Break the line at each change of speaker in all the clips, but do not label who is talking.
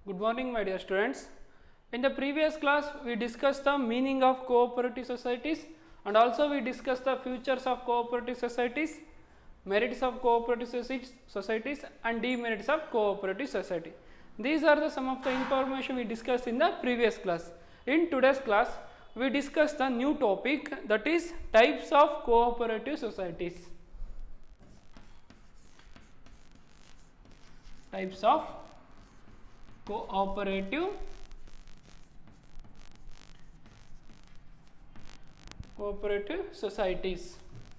Good morning, my dear students. In the previous class, we discussed the meaning of cooperative societies and also we discussed the futures of cooperative societies, merits of cooperative soci- societies and demerits of cooperative society. These are the some of the information we discussed in the previous class. In today's class, we discuss the new topic that is types of cooperative societies. Types of cooperative cooperative societies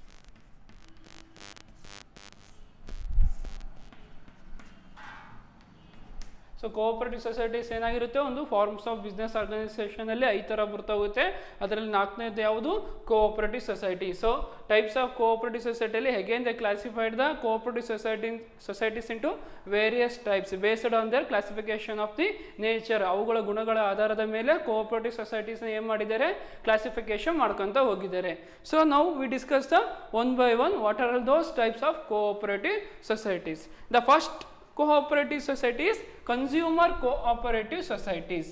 so cooperative societies ಏನಾಗಿರುತ್ತೆ ಒಂದು forms of business ಆರ್ಗನೈಸೇಷನಲ್ಲಿ ಐದು ಥರ ಬರ್ತಾ ಹೋಗುತ್ತೆ ಅದರಲ್ಲಿ ನಾಲ್ಕನೇದು ಯಾವುದು cooperative society so types of cooperative ಸೊಸೈಟಿಯಲ್ಲಿ ಹೆಗೇನ್ they classified the cooperative society societies into various types based on their classification of the nature ಅವುಗಳ ಗುಣಗಳ ಆಧಾರದ ಮೇಲೆ ಕೋಆಪರೇಟಿವ್ ಸೊಸೈಟೀಸ್ನ ಏನು ಮಾಡಿದ್ದಾರೆ ಕ್ಲಾಸಿಫಿಕೇಶನ್ ಮಾಡ್ಕೊತ ಹೋಗಿದ್ದಾರೆ ಸೊ ನಾವು we discuss the one by one what are those types of cooperative societies the first cooperative societies consumer cooperative societies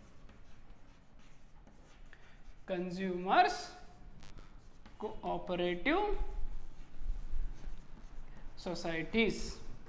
consumers cooperative societies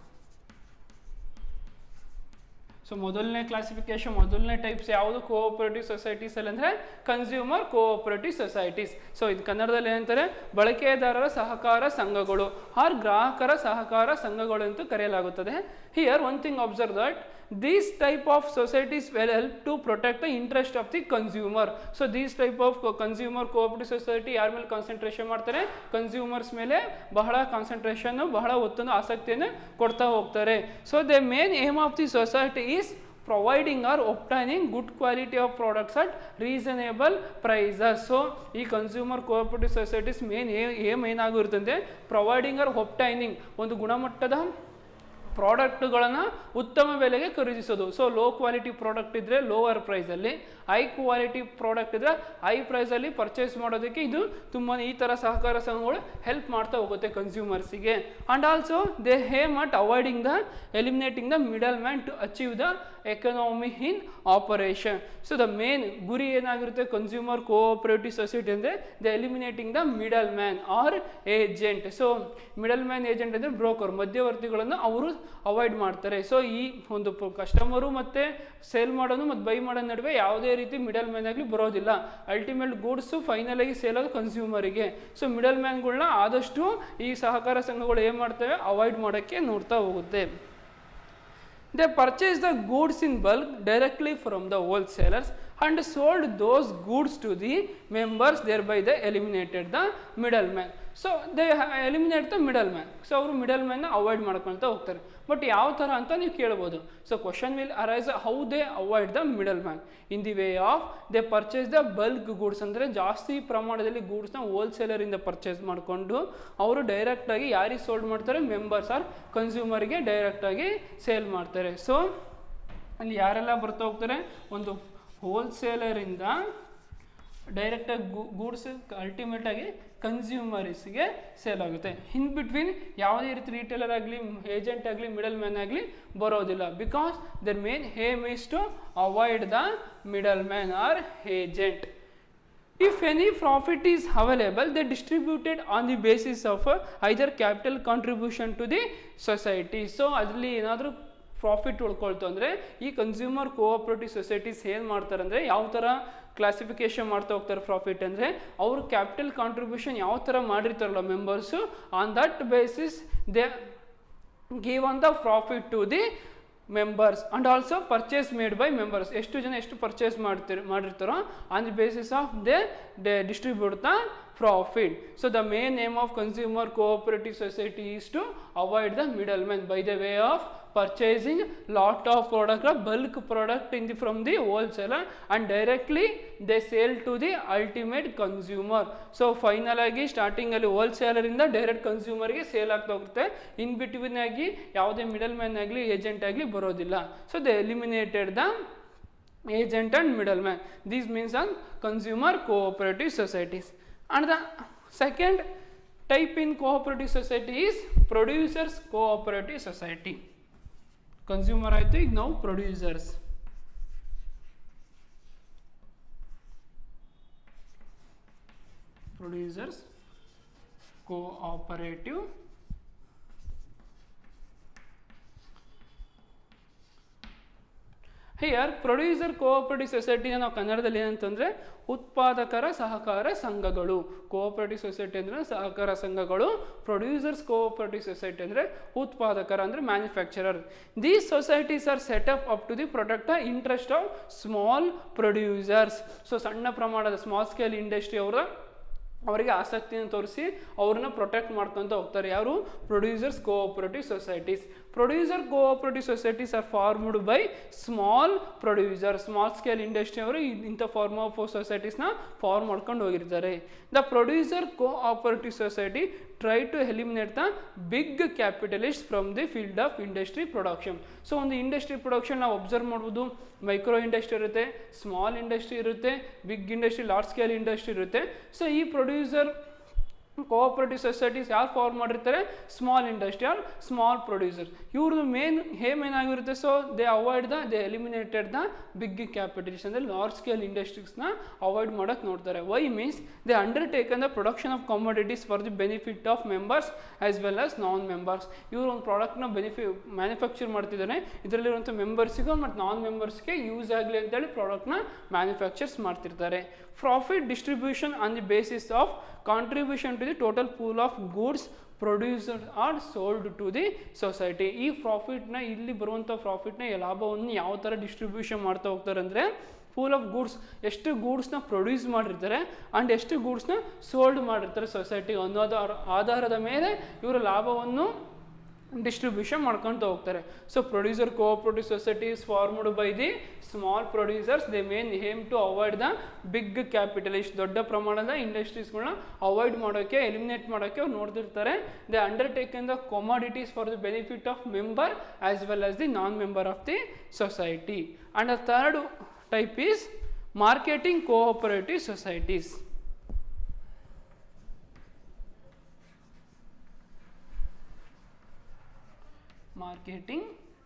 so ಮೊದಲನೇ ಕ್ಲಾಸಿಫಿಕೇಶನ್ ಮೊದಲನೇ ಟೈಪ್ಸ್ ಯಾವುದು ಕೋಆಪರೇಟಿವ್ ಸೊಸೈಟೀಸ್ ಅಲ್ಲಿ ಅಂದರೆ ಕನ್ಸ್ಯೂಮರ್ ಕೋಆಪರೇಟಿವ್ ಸೊಸೈಟೀಸ್ ಸೊ ಇದು ಕನ್ನಡದಲ್ಲಿ ಏನಂತಾರೆ ಬಳಕೆದಾರರ ಸಹಕಾರ ಸಂಘಗಳು ಆರ್ ಗ್ರಾಹಕರ ಸಹಕಾರ ಸಂಘಗಳು ಅಂತ ಕರೆಯಲಾಗುತ್ತದೆ here one thing observe that these type of societies well help to protect the interest of the consumer so these type of consumer cooperative society ಯಾರ ಮೇಲೆ ಕಾನ್ಸಂಟ್ರೇಷನ್ ಮಾಡ್ತಾರೆ ಕನ್ಸ್ಯೂಮರ್ಸ್ ಮೇಲೆ ಬಹಳ ಕಾನ್ಸಂಟ್ರೇಷನ್ ಬಹಳ ಒತ್ತನ್ನು ಆಸಕ್ತಿಯನ್ನು ಕೊಡ್ತಾ ಹೋಗ್ತಾರೆ so the main aim of the society is providing or obtaining good quality of products at reasonable prices so ಈ consumer cooperative societies main aim ಏನಾಗಿರುತ್ತಂತೆ ಪ್ರೊವೈಡಿಂಗ್ ಆರ್ ಒಪ್ಟೈನಿಂಗ್ ಒಂದು ಗುಣಮಟ್ಟದ ಪ್ರಾಡಕ್ಟ್ಗಳನ್ನು ಉತ್ತಮ ಬೆಲೆಗೆ ಖರೀದಿಸೋದು ಸೊ ಲೋ ಕ್ವಾಲಿಟಿ ಪ್ರಾಡಕ್ಟ್ ಇದ್ದರೆ lower ಪ್ರೈಸಲ್ಲಿ ಹೈ ಕ್ವಾಲಿಟಿ ಪ್ರಾಡಕ್ಟ್ ಇದ್ದರೆ ಹೈ ಪ್ರೈಸಲ್ಲಿ ಪರ್ಚೇಸ್ ಮಾಡೋದಕ್ಕೆ ಇದು ತುಂಬಾ ಈ ಥರ ಸಹಕಾರ ಸಂಘಗಳು ಹೆಲ್ಪ್ ಮಾಡ್ತಾ ಹೋಗುತ್ತೆ ಕನ್ಸ್ಯೂಮರ್ಸಿಗೆ and also they aim at avoiding the eliminating the middle man to achieve the economy in operation so the main ಗುರಿ ಏನಾಗಿರುತ್ತೆ ಕನ್ಸ್ಯೂಮರ್ ಕೋಆಪರೇಟಿವ್ ಸೊಸೈಟಿ ಅಂದರೆ the eliminating the middle man or agent so middle man agent ಅಂದರೆ broker ಮಧ್ಯವರ್ತಿಗಳನ್ನು ಅವರು avoid ಮಾಡ್ತಾರೆ so ಈ ಒಂದು customer ಮತ್ತು ಸೇಲ್ ಮಾಡೋನು ಮತ್ತು ಬೈ ಮಾಡೋ ನಡುವೆ ಯಾವುದೇ ರೀತಿ ಮಿಡಲ್ ಮ್ಯಾನ್ ಆಗಲಿ ಬರೋದಿಲ್ಲ ಅಲ್ಟಿಮೇಟ್ ಗೂಡ್ಸು ಫೈನಲ್ ಆಗಿ ಸೇಲ್ ಆಗೋದು ಕನ್ಸ್ಯೂಮರಿಗೆ ಸೊ ಮಿಡಲ್ ಮ್ಯಾನ್ಗಳನ್ನ ಆದಷ್ಟು ಈ ಸಹಕಾರ ಸಂಘಗಳು ಏನು ಮಾಡ್ತವೆ ಅವಾಯ್ಡ್ ಮಾಡೋಕ್ಕೆ ನೋಡ್ತಾ ಹೋಗುತ್ತೆ they purchase the goods in bulk directly from the wholesalers and sold those goods to the members there by the eliminated the middle man so they eliminate the middle man so ಅವರು middle ಮ್ಯಾನ್ನ avoid ಮಾಡ್ಕೊಳ್ತಾ ಹೋಗ್ತಾರೆ but ಯಾವ ಥರ ಅಂತ ನೀವು ಕೇಳ್ಬೋದು so question will arise how they avoid the middle man in the way of they purchase the bulk goods ಅಂದರೆ ಜಾಸ್ತಿ ಪ್ರಮಾಣದಲ್ಲಿ ಗೂಡ್ಸ್ನ ಹೋಲ್ಸೇಲರಿಂದ ಪರ್ಚೇಸ್ ಮಾಡಿಕೊಂಡು ಅವರು ಡೈರೆಕ್ಟಾಗಿ ಯಾರಿಗೆ ಸೋಲ್ಡ್ ಮಾಡ್ತಾರೆ ಮೆಂಬರ್ಸ್ ಆರ್ ಕನ್ಸ್ಯೂಮರ್ಗೆ ಡೈರೆಕ್ಟಾಗಿ ಸೇಲ್ ಮಾಡ್ತಾರೆ ಸೊ ಅಲ್ಲಿ ಯಾರೆಲ್ಲ ಬರ್ತಾ ಹೋಗ್ತಾರೆ ಒಂದು ಹೋಲ್ಸೇಲರಿಂದ ಡೈರೆಕ್ಟಾಗಿ ಗೂಡ್ಸ್ ಅಲ್ಟಿಮೇಟಾಗಿ ಕನ್ಸ್ಯೂಮರ್ಸ್ಗೆ ಸೇಲ್ ಆಗುತ್ತೆ ಇನ್ ಬಿಟ್ವೀನ್ ಯಾವುದೇ ರೀತಿ ರಿಟೇಲರ್ ಆಗಲಿ ಏಜೆಂಟ್ ಆಗಲಿ ಮಿಡಲ್ ಮ್ಯಾನ್ ಆಗಲಿ ಬರೋದಿಲ್ಲ because their main aim is to avoid the middle man or agent If any profit is available, they distributed on the basis of uh, either capital contribution to the society. So, ಅದರಲ್ಲಿ ಏನಾದರೂ profit ಉಳ್ಕೊಳ್ತು ಅಂದರೆ ಈ consumer cooperative societies ಏನು ಮಾಡ್ತಾರೆ ಅಂದರೆ ಯಾವ ಥರ classification ಮಾಡ್ತಾ ಹೋಗ್ತಾರೆ ಪ್ರಾಫಿಟ್ ಅಂದರೆ ಅವರು ಕ್ಯಾಪಿಟಲ್ ಕಾಂಟ್ರಿಬ್ಯೂಷನ್ ಯಾವ ಥರ ಮಾಡಿರ್ತಾರಲ್ಲ members on that basis they give on the profit to the members and also purchase made by members ಎಷ್ಟು ಜನ ಎಷ್ಟು ಪರ್ಚೇಸ್ ಮಾಡ್ತಿರ್ ಮಾಡಿರ್ತಾರೋ on the basis of they they distribute the profit so the main name of consumer cooperative society is to avoid the middle man by the way of purchasing lot of product bulk product in the from the wholesaler and directly they sale to the ultimate consumer so final ಆಗಿ ಸ್ಟಾರ್ಟಿಂಗಲ್ಲಿ ಹೋಲ್ಸೇಲರಿಂದ direct ಕನ್ಸ್ಯೂಮರ್ಗೆ sale ಆಗ್ತಾ ಹೋಗುತ್ತೆ in between ಆಗಿ ಯಾವುದೇ middle man ಆಗಲಿ agent ಆಗಲಿ ಬರೋದಿಲ್ಲ so they eliminated the agent and middleman. This means on consumer cooperative societies. And the second type in cooperative society is producers cooperative society. Consumer ಆಯಿತು ಈಗ ನಾವು producers producers cooperative here producer cooperative ಸೊಸೈಟಿನ ನಾವು ಕನ್ನಡದಲ್ಲಿ ಏನಂತಂದರೆ ಉತ್ಪಾದಕರ ಸಹಕಾರ ಸಂಘಗಳು ಕೋಆಪರೇಟಿವ್ ಸೊಸೈಟಿ ಅಂದರೆ ಸಹಕಾರ ಸಂಘಗಳು ಪ್ರೊಡ್ಯೂಸರ್ಸ್ ಕೋಆಪರೇಟಿವ್ ಸೊಸೈಟಿ ಅಂದರೆ ಉತ್ಪಾದಕರ ಅಂದರೆ manufacturer these societies are set up up to the protect the interest of small producers so ಸಣ್ಣ ಪ್ರಮಾಣದ ಸ್ಮಾಲ್ ಸ್ಕೇಲ್ ಇಂಡಸ್ಟ್ರಿ ಅವರ ಅವರಿಗೆ ಆಸಕ್ತಿಯನ್ನು ತೋರಿಸಿ ಅವ್ರನ್ನ ಪ್ರೊಟೆಕ್ಟ್ ಮಾಡ್ಕೊತ ಹೋಗ್ತಾರೆ ಯಾರು producers cooperative societies producer cooperative societies are formed by small producer small scale industry ಅವರು ಇ- ಇಂಥ ಫಾರ್ಮ್ ಆಫ್ ಸೊಸೈಟೀಸ್ನ ಫಾರ್ಮ್ ಮಾಡ್ಕೊಂಡು ಹೋಗಿರ್ತಾರೆ the producer cooperative society try to eliminate the big capitalist from the field of industry production so ಒಂದು industry production ನಾವು observe ಮಾಡ್ಬೋದು micro industry ಇರುತ್ತೆ ಸ್ಮಾಲ್ ಇಂಡಸ್ಟ್ರಿ ಇರುತ್ತೆ big industry large scale industry ಇರುತ್ತೆ so ಈ producer cooperative societies ಯಾರು form ಮಾಡಿರ್ತಾರೆ small industry or small producer ಇವ್ರದ್ದು ಮೇನ್ ಹೇಮ್ ಏನಾಗಿರುತ್ತೆ so they avoid the they eliminated the big capitalist ಅಂದರೆ ಲಾರ್ಜ್ ಸ್ಕೇಲ್ ಇಂಡಸ್ಟ್ರೀಸ್ನ ಅವಾಯ್ಡ್ ಮಾಡೋಕ್ಕೆ ನೋಡ್ತಾರೆ by means they undertaken the production of commodities for the benefit of members as well as non members ಇವರು ಒಂದು ಪ್ರಾಡಕ್ಟ್ನ ಬೆನಿಫಿ manufacture ಮಾಡ್ತಿದ್ದಾನೆ ಇದರಲ್ಲಿರುವಂಥ ಮೆಂಬರ್ಸಿಗೂ ಮತ್ತು ನಾನ್ ಮೆಂಬರ್ಸ್ಗೆ use ಆಗಲಿ ಅಂತೇಳಿ ಪ್ರಾಡಕ್ಟ್ನ ಮ್ಯಾನುಫ್ಯಾಕ್ಚರ್ಸ್ ಮಾಡ್ತಿರ್ತಾರೆ profit distribution on the basis of contribution to the total pool of goods producer are sold to the society ಈ ಪ್ರಾಫಿಟ್ನ ಇಲ್ಲಿ ಬರುವಂಥ ಪ್ರಾಫಿಟ್ನ ಲಾಭವನ್ನು ಯಾವ ಥರ ಡಿಸ್ಟ್ರಿಬ್ಯೂಷನ್ ಮಾಡ್ತಾ ಹೋಗ್ತಾರೆ ಅಂದರೆ ಪೂಲ್ ಆಫ್ ಗೂಡ್ಸ್ ಎಷ್ಟು ಗೂಡ್ಸ್ನ ಪ್ರೊಡ್ಯೂಸ್ ಮಾಡಿರ್ತಾರೆ ಆ್ಯಂಡ್ ಎಷ್ಟು ಗೂಡ್ಸ್ನ ಸೋಲ್ಡ್ ಮಾಡಿರ್ತಾರೆ ಸೊಸೈಟಿಗೆ ಅನ್ನೋದು ಅವ್ರ ಆಧಾರದ ಮೇಲೆ ಇವರ ಲಾಭವನ್ನು ಡಿಸ್ಟ್ರಿಬ್ಯೂಷನ್ ಮಾಡ್ಕೊತ ಹೋಗ್ತಾರೆ so producer cooperative societies formed by the small producers they main aim to avoid the big capitalist ದೊಡ್ಡ ಪ್ರಮಾಣದ ಇಂಡಸ್ಟ್ರೀಸ್ಗಳನ್ನ ಅವಾಯ್ಡ್ ಮಾಡೋಕ್ಕೆ ಎಲಿಮಿನೇಟ್ ಮಾಡೋಕ್ಕೆ ಅವ್ರು ನೋಡ್ತಿರ್ತಾರೆ they undertaken the commodities for the benefit of member as well as the non member of the society and the third type is marketing cooperative societies marketing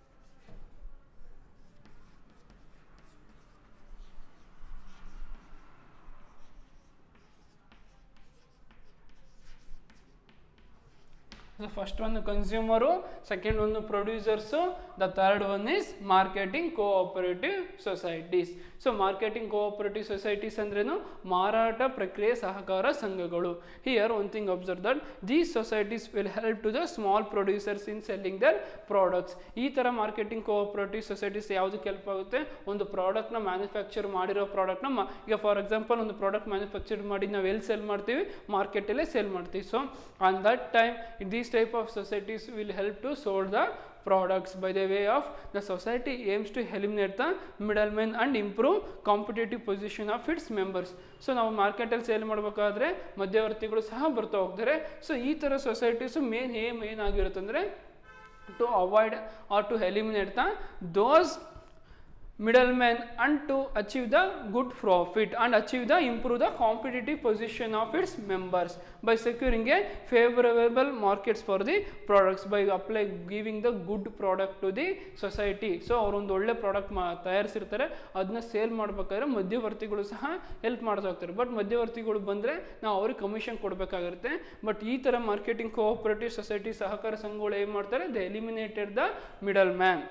so first ಒಂದು consumer second ಒಂದು producers the third one is marketing cooperative societies so marketing cooperative societies ಅಂದ್ರೇನು ಮಾರಾಟ ಪ್ರಕ್ರಿಯೆ ಸಹಕಾರ ಸಂಘಗಳು here one thing observe that these societies will help to the small producers in selling their products ಈ ಥರ marketing cooperative societies ಯಾವುದಕ್ಕೆ help ಆಗುತ್ತೆ ಒಂದು ಪ್ರಾಡಕ್ಟ್ನ ಮ್ಯಾನುಫ್ಯಾಕ್ಚರ್ ಮಾಡಿರೋ ಪ್ರಾಡಕ್ಟ್ನ ಮ ಈಗ ಫಾರ್ ಎಕ್ಸಾಂಪಲ್ ಒಂದು ಪ್ರಾಡಕ್ಟ್ ಮ್ಯಾನುಫ್ಯಾಕ್ಚರ್ ಮಾಡಿ ನಾವು ಎಲ್ಲಿ ಸೆಲ್ ಮಾಡ್ತೀವಿ ಮಾರ್ಕೆಟಲ್ಲೇ ಸೇಲ್ ಮಾಡ್ತೀವಿ so on that time these type of societies will help to sold the products by the way of the society aims to eliminate the middlemen and improve competitive position of its members so ನಾವು ಮಾರ್ಕೆಟಲ್ಲಿ sale ಮಾಡಬೇಕಾದ್ರೆ ಮಧ್ಯವರ್ತಿಗಳು ಸಹ ಬರ್ತಾ ಹೋಗ್ತಾರೆ so ಈ ಥರ societies main aim ಏನಾಗಿರುತ್ತೆ ಅಂದರೆ to avoid or to eliminate the those middlemen and to achieve the good profit and achieve the improve the competitive position of its members by securing a favorable markets for the products by apply giving the good product to the society so ಅವರೊಂದು ಒಳ್ಳೆ product ಮಾ ತಯಾರಿಸಿರ್ತಾರೆ ಅದನ್ನ sale ಮಾಡ್ಬೇಕಾದ್ರೆ ಮಧ್ಯವರ್ತಿಗಳು ಸಹ help ಮಾಡ್ತಾ ಹೋಗ್ತಾರೆ but ಮಧ್ಯವರ್ತಿಗಳು ಬಂದರೆ ನಾವು ಅವ್ರಿಗೆ ಕಮಿಷನ್ ಕೊಡಬೇಕಾಗಿರುತ್ತೆ ಬಟ್ ಈ ಥರ ಮಾರ್ಕೆಟಿಂಗ್ ಕೋಆಪರೇಟಿವ್ ಸೊಸೈಟಿ ಸಹಕಾರ ಸಂಘಗಳು ಏನು ಮಾಡ್ತಾರೆ the eliminated the middle man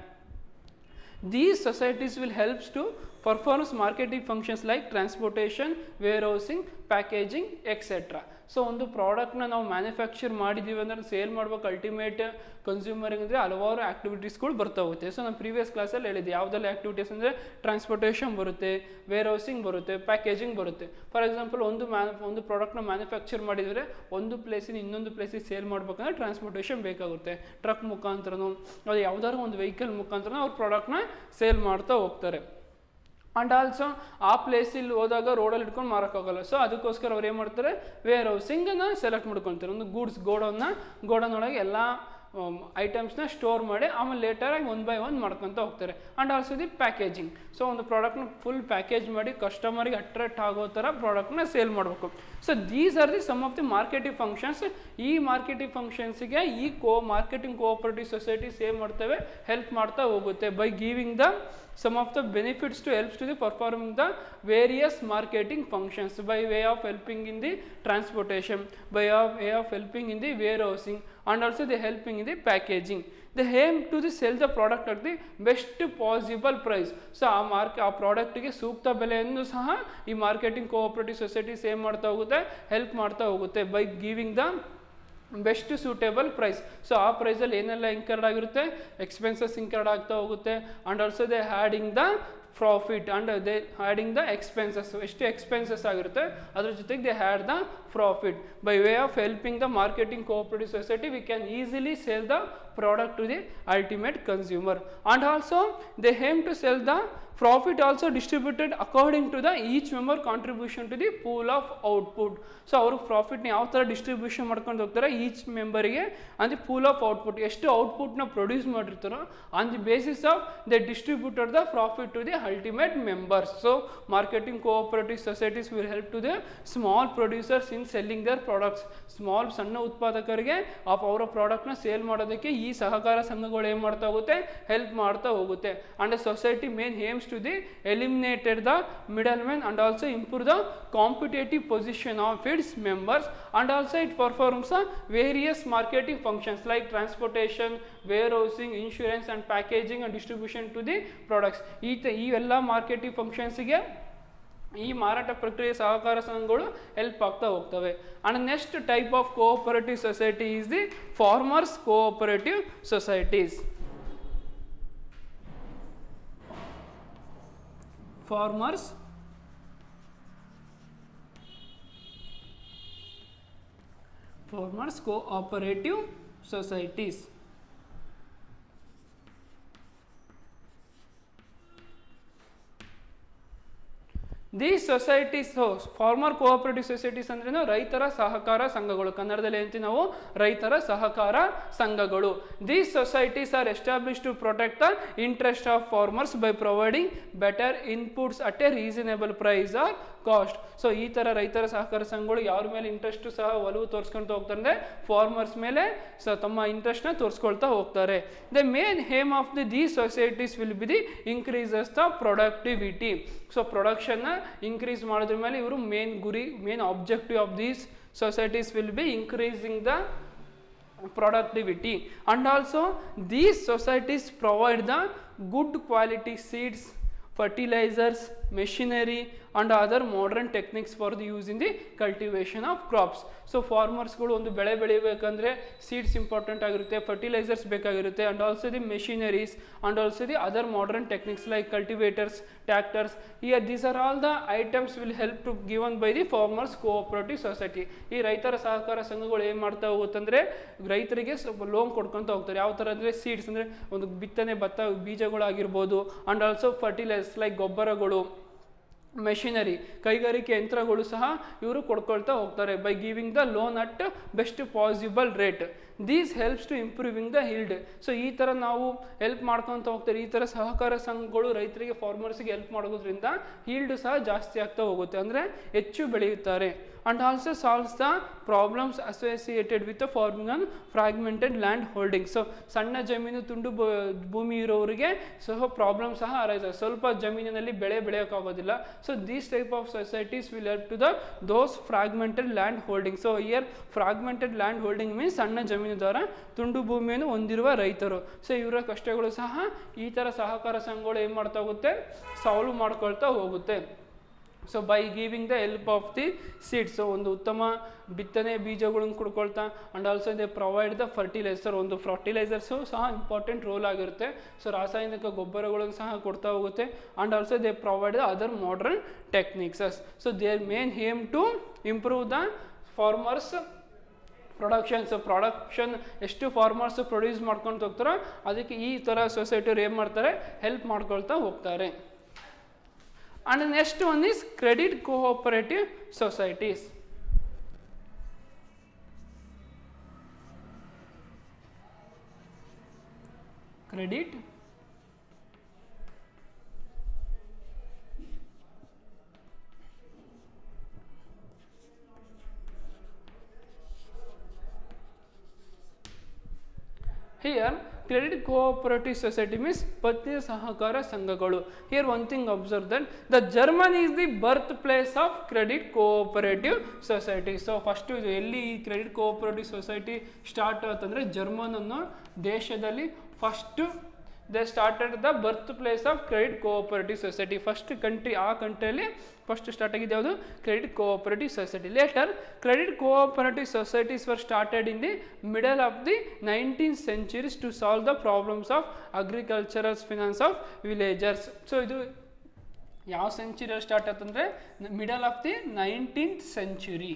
These societies will help to perform marketing functions like transportation, warehousing, packaging, etc. So ಒಂದು ಪ್ರಾಡಕ್ಟ್ನ ನಾವು ಮ್ಯಾನುಫ್ಯಾಕ್ಚರ್ ಮಾಡಿದ್ದೀವಿ ಅಂದ್ರೆ ಸೇಲ್ ಮಾಡ್ಬೇಕು ಅಲ್ಟಿಮೇಟ್ ಕನ್ಸ್ಯೂಮರಿಂಗ್ ಅಂದರೆ ಹಲವಾರು ಆ್ಯಕ್ಟಿವಿಟೀಸ್ಗಳು ಬರ್ತಾ ಹೋಗುತ್ತೆ ಸೊ ನಾನು ಪ್ರೀವಿಯಸ್ ಕ್ಲಾಸಲ್ಲಿ ಹೇಳಿದ್ದೆ ಯಾವುದೆಲ್ಲ ಆ್ಯಕ್ಟಿವಿಟೀಸ್ ಅಂದರೆ ಟ್ರಾನ್ಸ್ಪೋರ್ಟೇಷನ್ ಬರುತ್ತೆ ವೇರ್ ಹೌಸಿಂಗ್ ಬರುತ್ತೆ ಪ್ಯಾಕೇಜಿಂಗ್ ಬರುತ್ತೆ ಫಾರ್ ಎಕ್ಸಾಂಪಲ್ ಒಂದು ಮ್ಯಾನ್ ಒಂದು ಪ್ರಾಡಕ್ಟ್ನ ಮ್ಯಾನುಫ್ಯಾಕ್ಚರ್ ಮಾಡಿದರೆ ಒಂದು ಪ್ಲೇಸಿನ ಇನ್ನೊಂದು ಪ್ಲೇಸಿಗೆ ಸೇಲ್ ಮಾಡ್ಬೇಕಂದ್ರೆ ಟ್ರಾನ್ಸ್ಪೋರ್ಟೇಷನ್ ಬೇಕಾಗುತ್ತೆ ಟ್ರಕ್ ಮುಖಾಂತರನೂ ಅದು ಯಾವ್ದಾದ್ರು ಒಂದು ವೆಹಿಕಲ್ ಮುಖಾಂತರ ಅವ್ರ ಪ್ರಾಡಕ್ಟ್ನ ಸೇಲ್ ಮಾಡ್ತಾ ಹೋಗ್ತಾರೆ ಆ್ಯಂಡ್ ಆಲ್ಸೋ ಆ ಪ್ಲೇಸಲ್ಲಿ ಹೋದಾಗ ರೋಡಲ್ಲಿ ಇಟ್ಕೊಂಡು ಮಾರೋಕ್ಕಾಗಲ್ಲ ಸೊ ಅದಕ್ಕೋಸ್ಕರ ಅವ್ರು ಏನು ಮಾಡ್ತಾರೆ ವೇರ್ ಹೌಸಿಂಗನ್ನು ಸೆಲೆಕ್ಟ್ ಮಾಡ್ಕೊತಾರೆ ಒಂದು ಗೂಡ್ಸ್ ಗೋಡೌನ್ನ ಗೋಡೌನ್ ಒಳಗೆ ಎಲ್ಲ ಐಟಮ್ಸ್ನ ಸ್ಟೋರ್ ಮಾಡಿ ಆಮೇಲೆ ಲೇಟರಾಗಿ ಒನ್ ಬೈ ಒನ್ ಮಾಡ್ಕೊತ ಹೋಗ್ತಾರೆ and also the packaging so ಒಂದು ಪ್ರಾಡಕ್ಟ್ನ ಫುಲ್ ಪ್ಯಾಕೇಜ್ ಮಾಡಿ ಕಸ್ಟಮರ್ಗೆ ಅಟ್ರಾಕ್ಟ್ ಆಗೋ ಥರ ಪ್ರಾಡಕ್ಟ್ನ ಸೇಲ್ ಮಾಡಬೇಕು so these are the some of the marketing functions ಈ ಮಾರ್ಕೆಟಿಂಗ್ ಫಂಕ್ಷನ್ಸ್ಗೆ ಈ ಕೋ ಮಾರ್ಕೆಟಿಂಗ್ ಕೋಆಪರೇಟಿವ್ ಸೊಸೈಟೀಸ್ ಏನು ಮಾಡ್ತವೆ ಹೆಲ್ಪ್ ಮಾಡ್ತಾ ಹೋಗುತ್ತೆ by giving the some of the benefits to helps to the performing the various marketing functions by way of helping in the transportation by a way of helping in the warehousing and also the helping in the packaging they aim to the sell the product at the best possible price so ಆ ಮಾರ್ಕ್ ಆ ಪ್ರಾಡಕ್ಟಿಗೆ ಸೂಕ್ತ ಬೆಲೆಯನ್ನು ಸಹ ಈ marketing cooperative societies ಏನು ಮಾಡ್ತಾ ಹೋಗುತ್ತೆ ಹೆಲ್ಪ್ ಮಾಡ್ತಾ ಹೋಗುತ್ತೆ by giving the best suitable price so ಆ ಪ್ರೈಸಲ್ಲಿ ಏನೆಲ್ಲ ಇನ್ಕರ್ಡ್ ಆಗಿರುತ್ತೆ ಎಕ್ಸ್ಪೆನ್ಸಸ್ ಇನ್ಕರ್ಡ್ ಆಗ್ತಾ ಹೋಗುತ್ತೆ and also they adding the profit and they adding the expenses ಎಷ್ಟು ಎಕ್ಸ್ಪೆನ್ಸಸ್ ಆಗಿರುತ್ತೆ ಅದ್ರ ಜೊತೆಗೆ they add the profit by way of helping the marketing cooperative society we can easily sale the product to the ultimate consumer and also they aim to sell the profit also distributed according to the each member contribution to the pool of output so ಅವರು ಪ್ರಾಫಿಟ್ನ ಯಾವ ಥರ distribution ಮಾಡ್ಕೊಂಡು ಹೋಗ್ತಾರೆ each ಮೆಂಬರಿಗೆ on the pool of output ಎಷ್ಟು ಔಟ್ಪುಟ್ನ produce ಮಾಡಿರ್ತಾರೋ on the basis of the distributed the profit to the ultimate members so marketing cooperative societies will help to the small producers in selling their products small ಸಣ್ಣ ಉತ್ಪಾದಕರಿಗೆ ಆ ಅವರ ಪ್ರಾಡಕ್ಟ್ನ sale ಮಾಡೋದಕ್ಕೆ ಈ ಸಹಕಾರ ಸಂಘಗಳು ಏನು ಮಾಡ್ತಾ ಹೋಗುತ್ತೆ ಹೆಲ್ಪ್ ಮಾಡ್ತಾ ಹೋಗುತ್ತೆ and society main aims to the eliminated the middlemen and also improve the competitive position of its members and also it performs a various marketing functions like transportation warehousing insurance and packaging and distribution to the products ಈ ತ- ಈ ಎಲ್ಲ marketing ಫಂಕ್ಷನ್ಸಿಗೆ ಈ ಮಾರಾಟ ಪ್ರಕ್ರಿಯೆ ಸಹಕಾರ ಸಂಘಗಳು help ಆಗ್ತಾ ಹೋಗ್ತವೆ and next type of cooperative society is the farmers cooperative societies farmers farmers cooperative societies these societies farmer cooperative societies ಅಂದ್ರೇನು ರೈತರ ಸಹಕಾರ ಸಂಘಗಳು ಕನ್ನಡದಲ್ಲಿ ಏನಂತೀವಿ ನಾವು ರೈತರ ಸಹಕಾರ ಸಂಘಗಳು these societies are establish to protect the interest of farmers by providing better inputs at a reasonable price or cost so ಈ ಥರ ರೈತರ ಸಹಕಾರ ಸಂಘಗಳು ಯಾರ ಮೇಲೆ ಇಂಟ್ರೆಸ್ಟ್ ಸಹ ಒಲವು ತೋರಿಸ್ಕೊಳ್ತಾ ಹೋಗ್ತಾರೆ ಅಂದರೆ ಫಾರ್ಮರ್ಸ್ ಮೇಲೆ ಸ ತಮ್ಮ ಇಂಟ್ರೆಸ್ಟ್ನ ತೋರಿಸ್ಕೊಳ್ತಾ ಹೋಗ್ತಾರೆ the main aim of the these societies will be the increases the productivity so ಪ್ರೊಡಕ್ಷನ್ನ ಇನ್ಕ್ರೀಸ್ ಮಾಡೋದ್ರ ಮೇಲೆ ಇವರು ಮೇನ್ ಗುರಿ main objective of these societies will be increasing the productivity and also these societies provide the good quality seeds fertilizers machinery and other modern techniques for the use in the cultivation of crops so ಫಾರ್ಮರ್ಸ್ಗಳು ಒಂದು ಬೆಳೆ ಬೆಳಿಬೇಕಂದ್ರೆ seeds important ಆಗಿರುತ್ತೆ fertilisers ಬೇಕಾಗಿರುತ್ತೆ and also the machineries and also the other modern techniques like cultivators tractors ಈ these are all the items will help to given by the farmers cooperative society ಈ ರೈತರ ಸಹಕಾರ ಸಂಘಗಳು ಏನು ಮಾಡ್ತಾ ಹೋಗುತ್ತಂದ್ರೆ ರೈತರಿಗೆ ಸ್ವಲ್ಪ ಲೋನ್ ಕೊಡ್ಕೊತ ಹೋಗ್ತಾರೆ ಯಾವ ಥರ ಅಂದರೆ ಸೀಡ್ಸ್ ಅಂದರೆ ಒಂದು ಬಿತ್ತನೆ ಭತ್ತ ಬೀಜಗಳಾಗಿರ್ಬೋದು ಆ್ಯಂಡ್ ಆಲ್ಸೋ ಫರ್ಟಿಲೈಸರ್ಸ್ ಲೈಕ್ ಗೊಬ್ಬರಗಳು ಮೆಷಿನರಿ ಕೈಗಾರಿಕೆ ಯಂತ್ರಗಳು ಸಹ ಇವರು ಕೊಡ್ಕೊಳ್ತಾ ಹೋಗ್ತಾರೆ by giving the loan at best possible rate these helps to improving the yield so ಈ ಥರ ನಾವು ಹೆಲ್ಪ್ ಮಾಡ್ಕೊತ ಹೋಗ್ತಾರೆ ಈ ಥರ ಸಹಕಾರ ಸಂಘಗಳು ರೈತರಿಗೆ ಫಾರ್ಮರ್ಸ್ಗೆ ಹೆಲ್ಪ್ ಮಾಡೋದ್ರಿಂದ ಹೀಲ್ಡ್ ಸಹ ಜಾಸ್ತಿ ಆಗ್ತಾ ಹೋಗುತ್ತೆ ಅಂದರೆ ಹೆಚ್ಚು ಬೆಳೆಯುತ್ತಾರೆ and also solves the problems associated with farming on fragmented land holding so ಸಣ್ಣ ಜಮೀನು ತುಂಡು ಭೂ- ಭೂಮಿ ಇರೋರಿಗೆ ಸಹ ಪ್ರಾಬ್ಲಮ್ ಸಹ ಅರೈಸ್ ಸ್ವಲ್ಪ ಜಮೀನಿನಲ್ಲಿ ಬೆಳೆ ಬೆಳೆಯೋಕ್ಕಾಗೋದಿಲ್ಲ so these type of societies will help to the those fragmented land holding so here fragmented land holding means ಸಣ್ಣ ಜಮೀನುದಾರ ತುಂಡು ಭೂಮಿಯನ್ನು ಹೊಂದಿರುವ ರೈತರು ಸೊ ಇವರ ಕಷ್ಟಗಳು ಸಹ ಈ ಥರ ಸಹಕಾರ ಸಂಘಗಳು ಏನು ಮಾಡ್ತಾ ಹೋಗುತ್ತೆ ಸಾಲ್ವ್ ಮಾಡ್ಕೊಳ್ತಾ ಹೋಗುತ್ತೆ so by giving the help of the seeds so ಒಂದು ಉತ್ತಮ ಬಿತ್ತನೆ ಬೀಜಗಳನ್ನು ಕೊಡ್ಕೊಳ್ತಾ and also they provide the fertiliser ಒಂದು ಫರ್ಟಿಲೈಸರ್ಸು ಸಹ ಇಂಪಾರ್ಟೆಂಟ್ ರೋಲ್ ಆಗಿರುತ್ತೆ ಸೊ ರಾಸಾಯನಿಕ ಗೊಬ್ಬರಗಳನ್ನು ಸಹ ಕೊಡ್ತಾ ಹೋಗುತ್ತೆ and also they provide the other modern techniques so their main aim to improve the farmers production so production ಎಷ್ಟು ಫಾರ್ಮರ್ಸ್ ಪ್ರೊಡ್ಯೂಸ್ ಮಾಡ್ಕೊಂಡು ಹೋಗ್ತಾರೋ ಅದಕ್ಕೆ ಈ ಥರ ಸೊಸೈಟಿಯವ್ರು ಏನು ಮಾಡ್ತಾರೆ ಹೆಲ್ಪ್ ಮಾಡ್ಕೊಳ್ತಾ ಹೋಗ್ತಾರೆ and next one is credit cooperative societies credit here credit cooperative society means ಪತ್ನಿ ಸಹಕಾರ ಸಂಘಗಳು here one thing observe that the German is the birth place of credit cooperative society so first ಇದು ಎಲ್ಲಿ ಈ credit cooperative society start ಆತಂದರೆ German ಅನ್ನೋ ದೇಶದಲ್ಲಿ first they started the birth place of credit cooperative society first country ಆ ಕಂಟ್ರಿಯಲ್ಲಿ first start ಆಗಿದೆ ಯಾವುದು credit cooperative society litre credit cooperative societies were started in the middle of the nineteen centuries to solve the problems of agricultural finance of villagers so ಇದು ಯಾವ ಸೆಂಚುರಿಯಲ್ಲಿ start ಆಯ್ತಂದ್ರೆ middle of the nineteenth century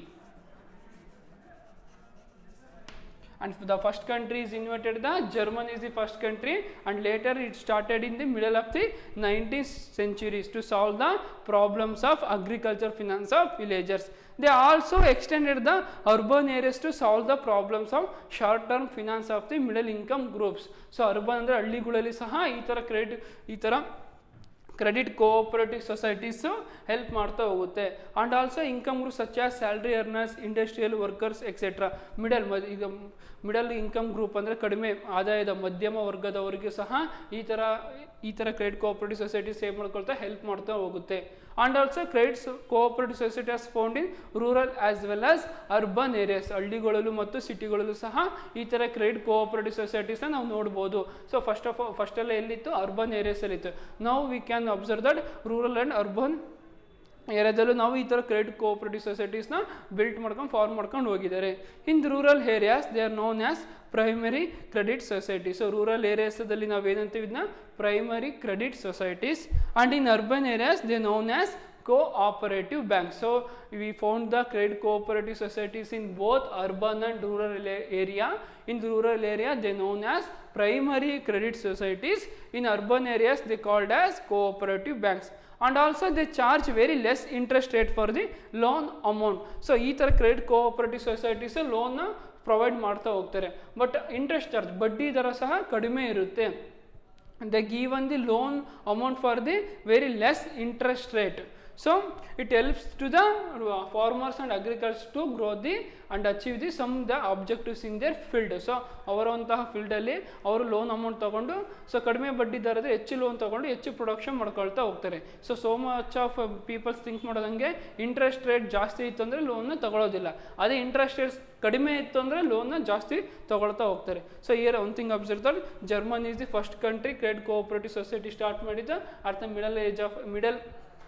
and the first country is invented the german is the first country and later it started in the middle of the 19th centuries to solve the problems of agriculture finance of villagers they also extended the urban areas to solve the problems of short term finance of the middle income groups so urban ಅಂದರೆ ಹಳ್ಳಿಗಳಲ್ಲಿ ಸಹ ಈ ಥರ credit ಈ ಥರ credit cooperative societies help ಮಾಡ್ತಾ ಹೋಗುತ್ತೆ and also income group such as salary earners industrial workers etcetera middle ಮ ಈಗ ಮಿಡಲ್ ಇನ್ಕಮ್ ಗ್ರೂಪ್ ಅಂದರೆ ಕಡಿಮೆ ಆದಾಯದ ಮಧ್ಯಮ ವರ್ಗದವರಿಗೆ ಸಹ ಈ ಥರ ಈ ಥರ ಕ್ರೆಡಿಟ್ ಕೋಆಪರೇಟಿವ್ ಸೊಸೈಟಿ ಸೇವ್ ಮಾಡ್ಕೊಳ್ತಾ ಹೆಲ್ಪ್ ಮಾಡ್ತಾ ಹೋಗುತ್ತೆ and also credits cooperative society as found in rural as well as urban areas ಹಳ್ಳಿಗಳಲ್ಲೂ ಮತ್ತು ಸಿಟಿಗಳಲ್ಲೂ ಸಹ ಈ ಥರ ಕ್ರೆಡಿಟ್ ಕೋಆಪರೇಟಿವ್ ಸೊಸೈಟೀಸ್ನ ನಾವು ನೋಡ್ಬೋದು ಸೊ ಫಸ್ಟ್ ಆಫ್ ಫಸ್ಟೆಲ್ಲ ಎಲ್ಲಿತ್ತು ಅರ್ಬನ್ ಏರಿಯಾಸಲ್ಲಿತ್ತು ನಾವು we can observe that rural and urban ಏರಿಯಾದಲ್ಲೂ ನಾವು ಈ ಥರ ಕ್ರೆಡಿಟ್ ಕೋಆಪರೇಟಿವ್ ಸೊಸೈಟೀಸ್ನ ಬಿಲ್ಟ್ ಮಾಡ್ಕೊಂಡು ಫಾರ್ಮ್ ಮಾಡ್ಕೊಂಡು ಹೋಗಿದ್ದಾರೆ in rural areas they are known as primary credit society so rural ಏರಿಯಾಸದಲ್ಲಿ ನಾವು ಏನಂತೀವಿ ಇದನ್ನ primary credit societies and in urban areas they known as cooperative banks so we found the credit cooperative societies in both urban and rural la- area in the rural area they known as primary credit societies in urban areas they called as cooperative banks and also they charge very less interest rate for the loan amount so ಈ ಥರ credit cooperative societies ಲೋನ್ನ provide ಮಾಡ್ತಾ ಹೋಗ್ತಾರೆ but interest charge ಬಡ್ಡಿ ದರ ಸಹ ಕಡಿಮೆ ಇರುತ್ತೆ they given the loan amount for the very less interest rate so it helps to the uh, farmers and agriculture to grow the and achieve the some the objectives in their field so ಅವರಂತಹ ಫೀಲ್ಡಲ್ಲಿ ಅವರು loan amount ತಗೊಂಡು so ಕಡಿಮೆ ಬಡ್ಡಿ ದರದ ಹೆಚ್ಚು loan ತಗೊಂಡು ಹೆಚ್ಚು ಪ್ರೊಡಕ್ಷನ್ ಮಾಡ್ಕೊಳ್ತಾ ಹೋಗ್ತಾರೆ so so much of peoples think ಮಾಡೋದಂಗೆ ಇಂಟ್ರೆಸ್ಟ್ ರೇಟ್ ಜಾಸ್ತಿ ಇತ್ತು ಅಂದರೆ ಲೋನ್ನ ತಗೊಳ್ಳೋದಿಲ್ಲ ಅದೇ ಇಂಟ್ರೆಸ್ಟ್ ರೇಟ್ಸ್ ಕಡಿಮೆ ಇತ್ತು ಅಂದರೆ ಲೋನ್ನ ಜಾಸ್ತಿ ತಗೊಳ್ತಾ ಹೋಗ್ತಾರೆ so here one thing observe that German is the first country credit cooperative society start ಮಾಡಿದ್ದ at the middle age of middle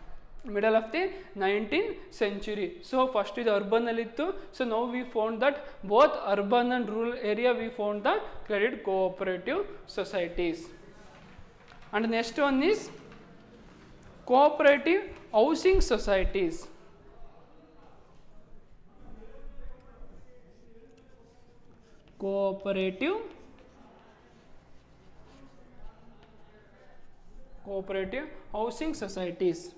middle of the nineteen century so first ಇದು ಅರ್ಬನ್ನಲ್ಲಿತ್ತು so now we found that both urban and rural area we found the credit cooperative societies and next one is cooperative housing societies cooperative cooperative housing societies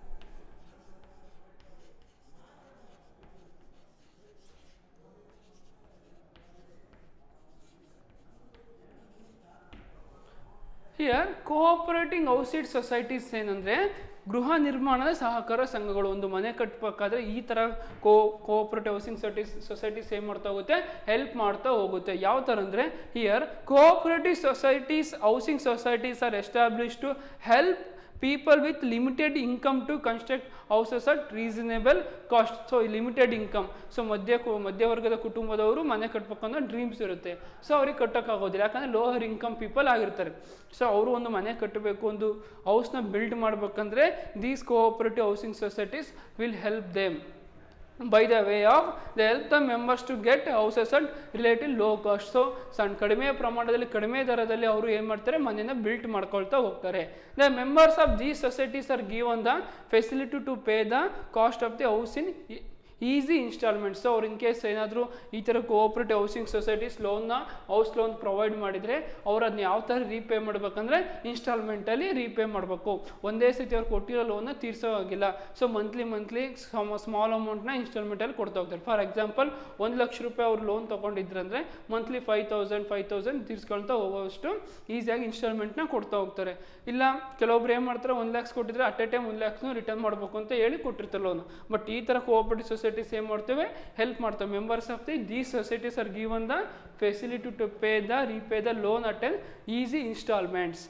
here cooperating outside societies ಏನಂದರೆ ಗೃಹ ನಿರ್ಮಾಣದ ಸಹಕಾರ ಸಂಘಗಳು ಒಂದು ಮನೆ ಕಟ್ಟಬೇಕಾದ್ರೆ ಈ ಥರ co cooperative housing societies societies ಏನು ಮಾಡ್ತಾ ಹೋಗುತ್ತೆ ಹೆಲ್ಪ್ ಮಾಡ್ತಾ ಹೋಗುತ್ತೆ ಯಾವ ಥರ ಅಂದರೆ here cooperative societies housing societies are establish to help people with limited income to construct houses at reasonable cost so limited income so ಮಧ್ಯ ಕು- ಮಧ್ಯವರ್ಗದ ಕುಟುಂಬದವರು ಮನೆ ಕಟ್ಬೇಕನ್ನೋ ಡ್ರೀಮ್ಸ್ ಇರುತ್ತೆ ಸೊ ಅವ್ರಿಗೆ ಕಟ್ಟೋಕ್ಕಾಗೋದಿಲ್ಲ ಯಾಕಂದರೆ ಲೋವರ್ ಇನ್ಕಮ್ ಪೀಪಲ್ ಆಗಿರ್ತಾರೆ ಸೊ ಅವರು ಒಂದು ಮನೆ ಕಟ್ಟಬೇಕು ಒಂದು ಹೌಸ್ನ ಬಿಲ್ಡ್ ಮಾಡಬೇಕಂದ್ರೆ these cooperative housing societies will help them by the way of the help the members to get houses at relative low cost so ಸಣ್ಣ ಕಡಿಮೆ ಪ್ರಮಾಣದಲ್ಲಿ ಕಡಿಮೆ ದರದಲ್ಲಿ ಅವರು ಏನು ಮಾಡ್ತಾರೆ ಮನೆಯನ್ನು ಬಿಲ್ಟ್ ಮಾಡ್ಕೊಳ್ತಾ ಹೋಗ್ತಾರೆ the members of these societies are given the facility to pay the cost of the house in easy instalments ಅವ್ರು ಇನ್ ಕೇಸ್ ಏನಾದರೂ ಈ ಥರ ಕೋಆಪ್ರೇಟಿವ್ ಹೌಸಿಂಗ್ ಸೊಸೈಟೀಸ್ ಲೋನ್ನ ಹೌಸ್ ಲೋನ್ ಪ್ರೊವೈಡ್ ಮಾಡಿದರೆ ಅವ್ರು ಅದನ್ನ ಯಾವ ಥರ ರೀಪೇ ಮಾಡಬೇಕಂದ್ರೆ ಇನ್ಸ್ಟಾಲ್ಮೆಂಟಲ್ಲಿ ರೀಪೇ ಮಾಡಬೇಕು ಒಂದೇ ಸತಿ ಅವ್ರು ಕೊಟ್ಟಿರೋ ಲೋನ್ನ ತೀರ್ಸೋ ಆಗಿಲ್ಲ ಸೊ ಮಂತ್ಲಿ ಮಂತ್ಲಿ ಸ್ಮಾಲ್ ಅಮೌಂಟ್ನ ಇನ್ಸ್ಟಾಲ್ಮೆಂಟಲ್ಲಿ ಕೊಡ್ತಾ ಹೋಗ್ತಾರೆ ಫಾರ್ ಎಕ್ಸಾಂಪಲ್ ಒಂದು ಲಕ್ಷ ರೂಪಾಯಿ ಅವ್ರು ಲೋನ್ ತೊಗೊಂಡಿದ್ರಂದ್ರೆ monthly five thousand five thousand ತೀರ್ಸ್ಕೊಳ್ತಾ ಹೋಗೋಷ್ಟು ಈಸಿಯಾಗಿ ಇನ್ಸ್ಟಾಲ್ಮೆಂಟ್ನ ಕೊಡ್ತಾ ಹೋಗ್ತಾರೆ ಇಲ್ಲ ಕೆಲವೊಬ್ರು ಏನು ಮಾಡ್ತಾರೆ ಒಂದು ಲ್ಯಾಕ್ಸ್ ಕೊಟ್ಟಿದ್ರೆ ಅಟ್ ಎ ಟೈಮ್ ಒಂದು ಲ್ಯಾಕ್ಸ್ನು ರಿಟರ್ನ್ ಮಾಡಬೇಕು ಅಂತ ಹೇಳಿ ಕೊಟ್ಟಿರ್ತಾರೆ ಲೋನ್ ಬಟ್ ಈ ಥರ ಕೋಆಪರೇಟಿವ್ ಸೊಸೈಟೀಸ್ ಏನು ಮಾಡ್ತೇವೆ ಹೆಲ್ಪ್ ಮಾಡ್ತವೆ members of the these societies are given the facility to pay the repay the loan at an easy instalments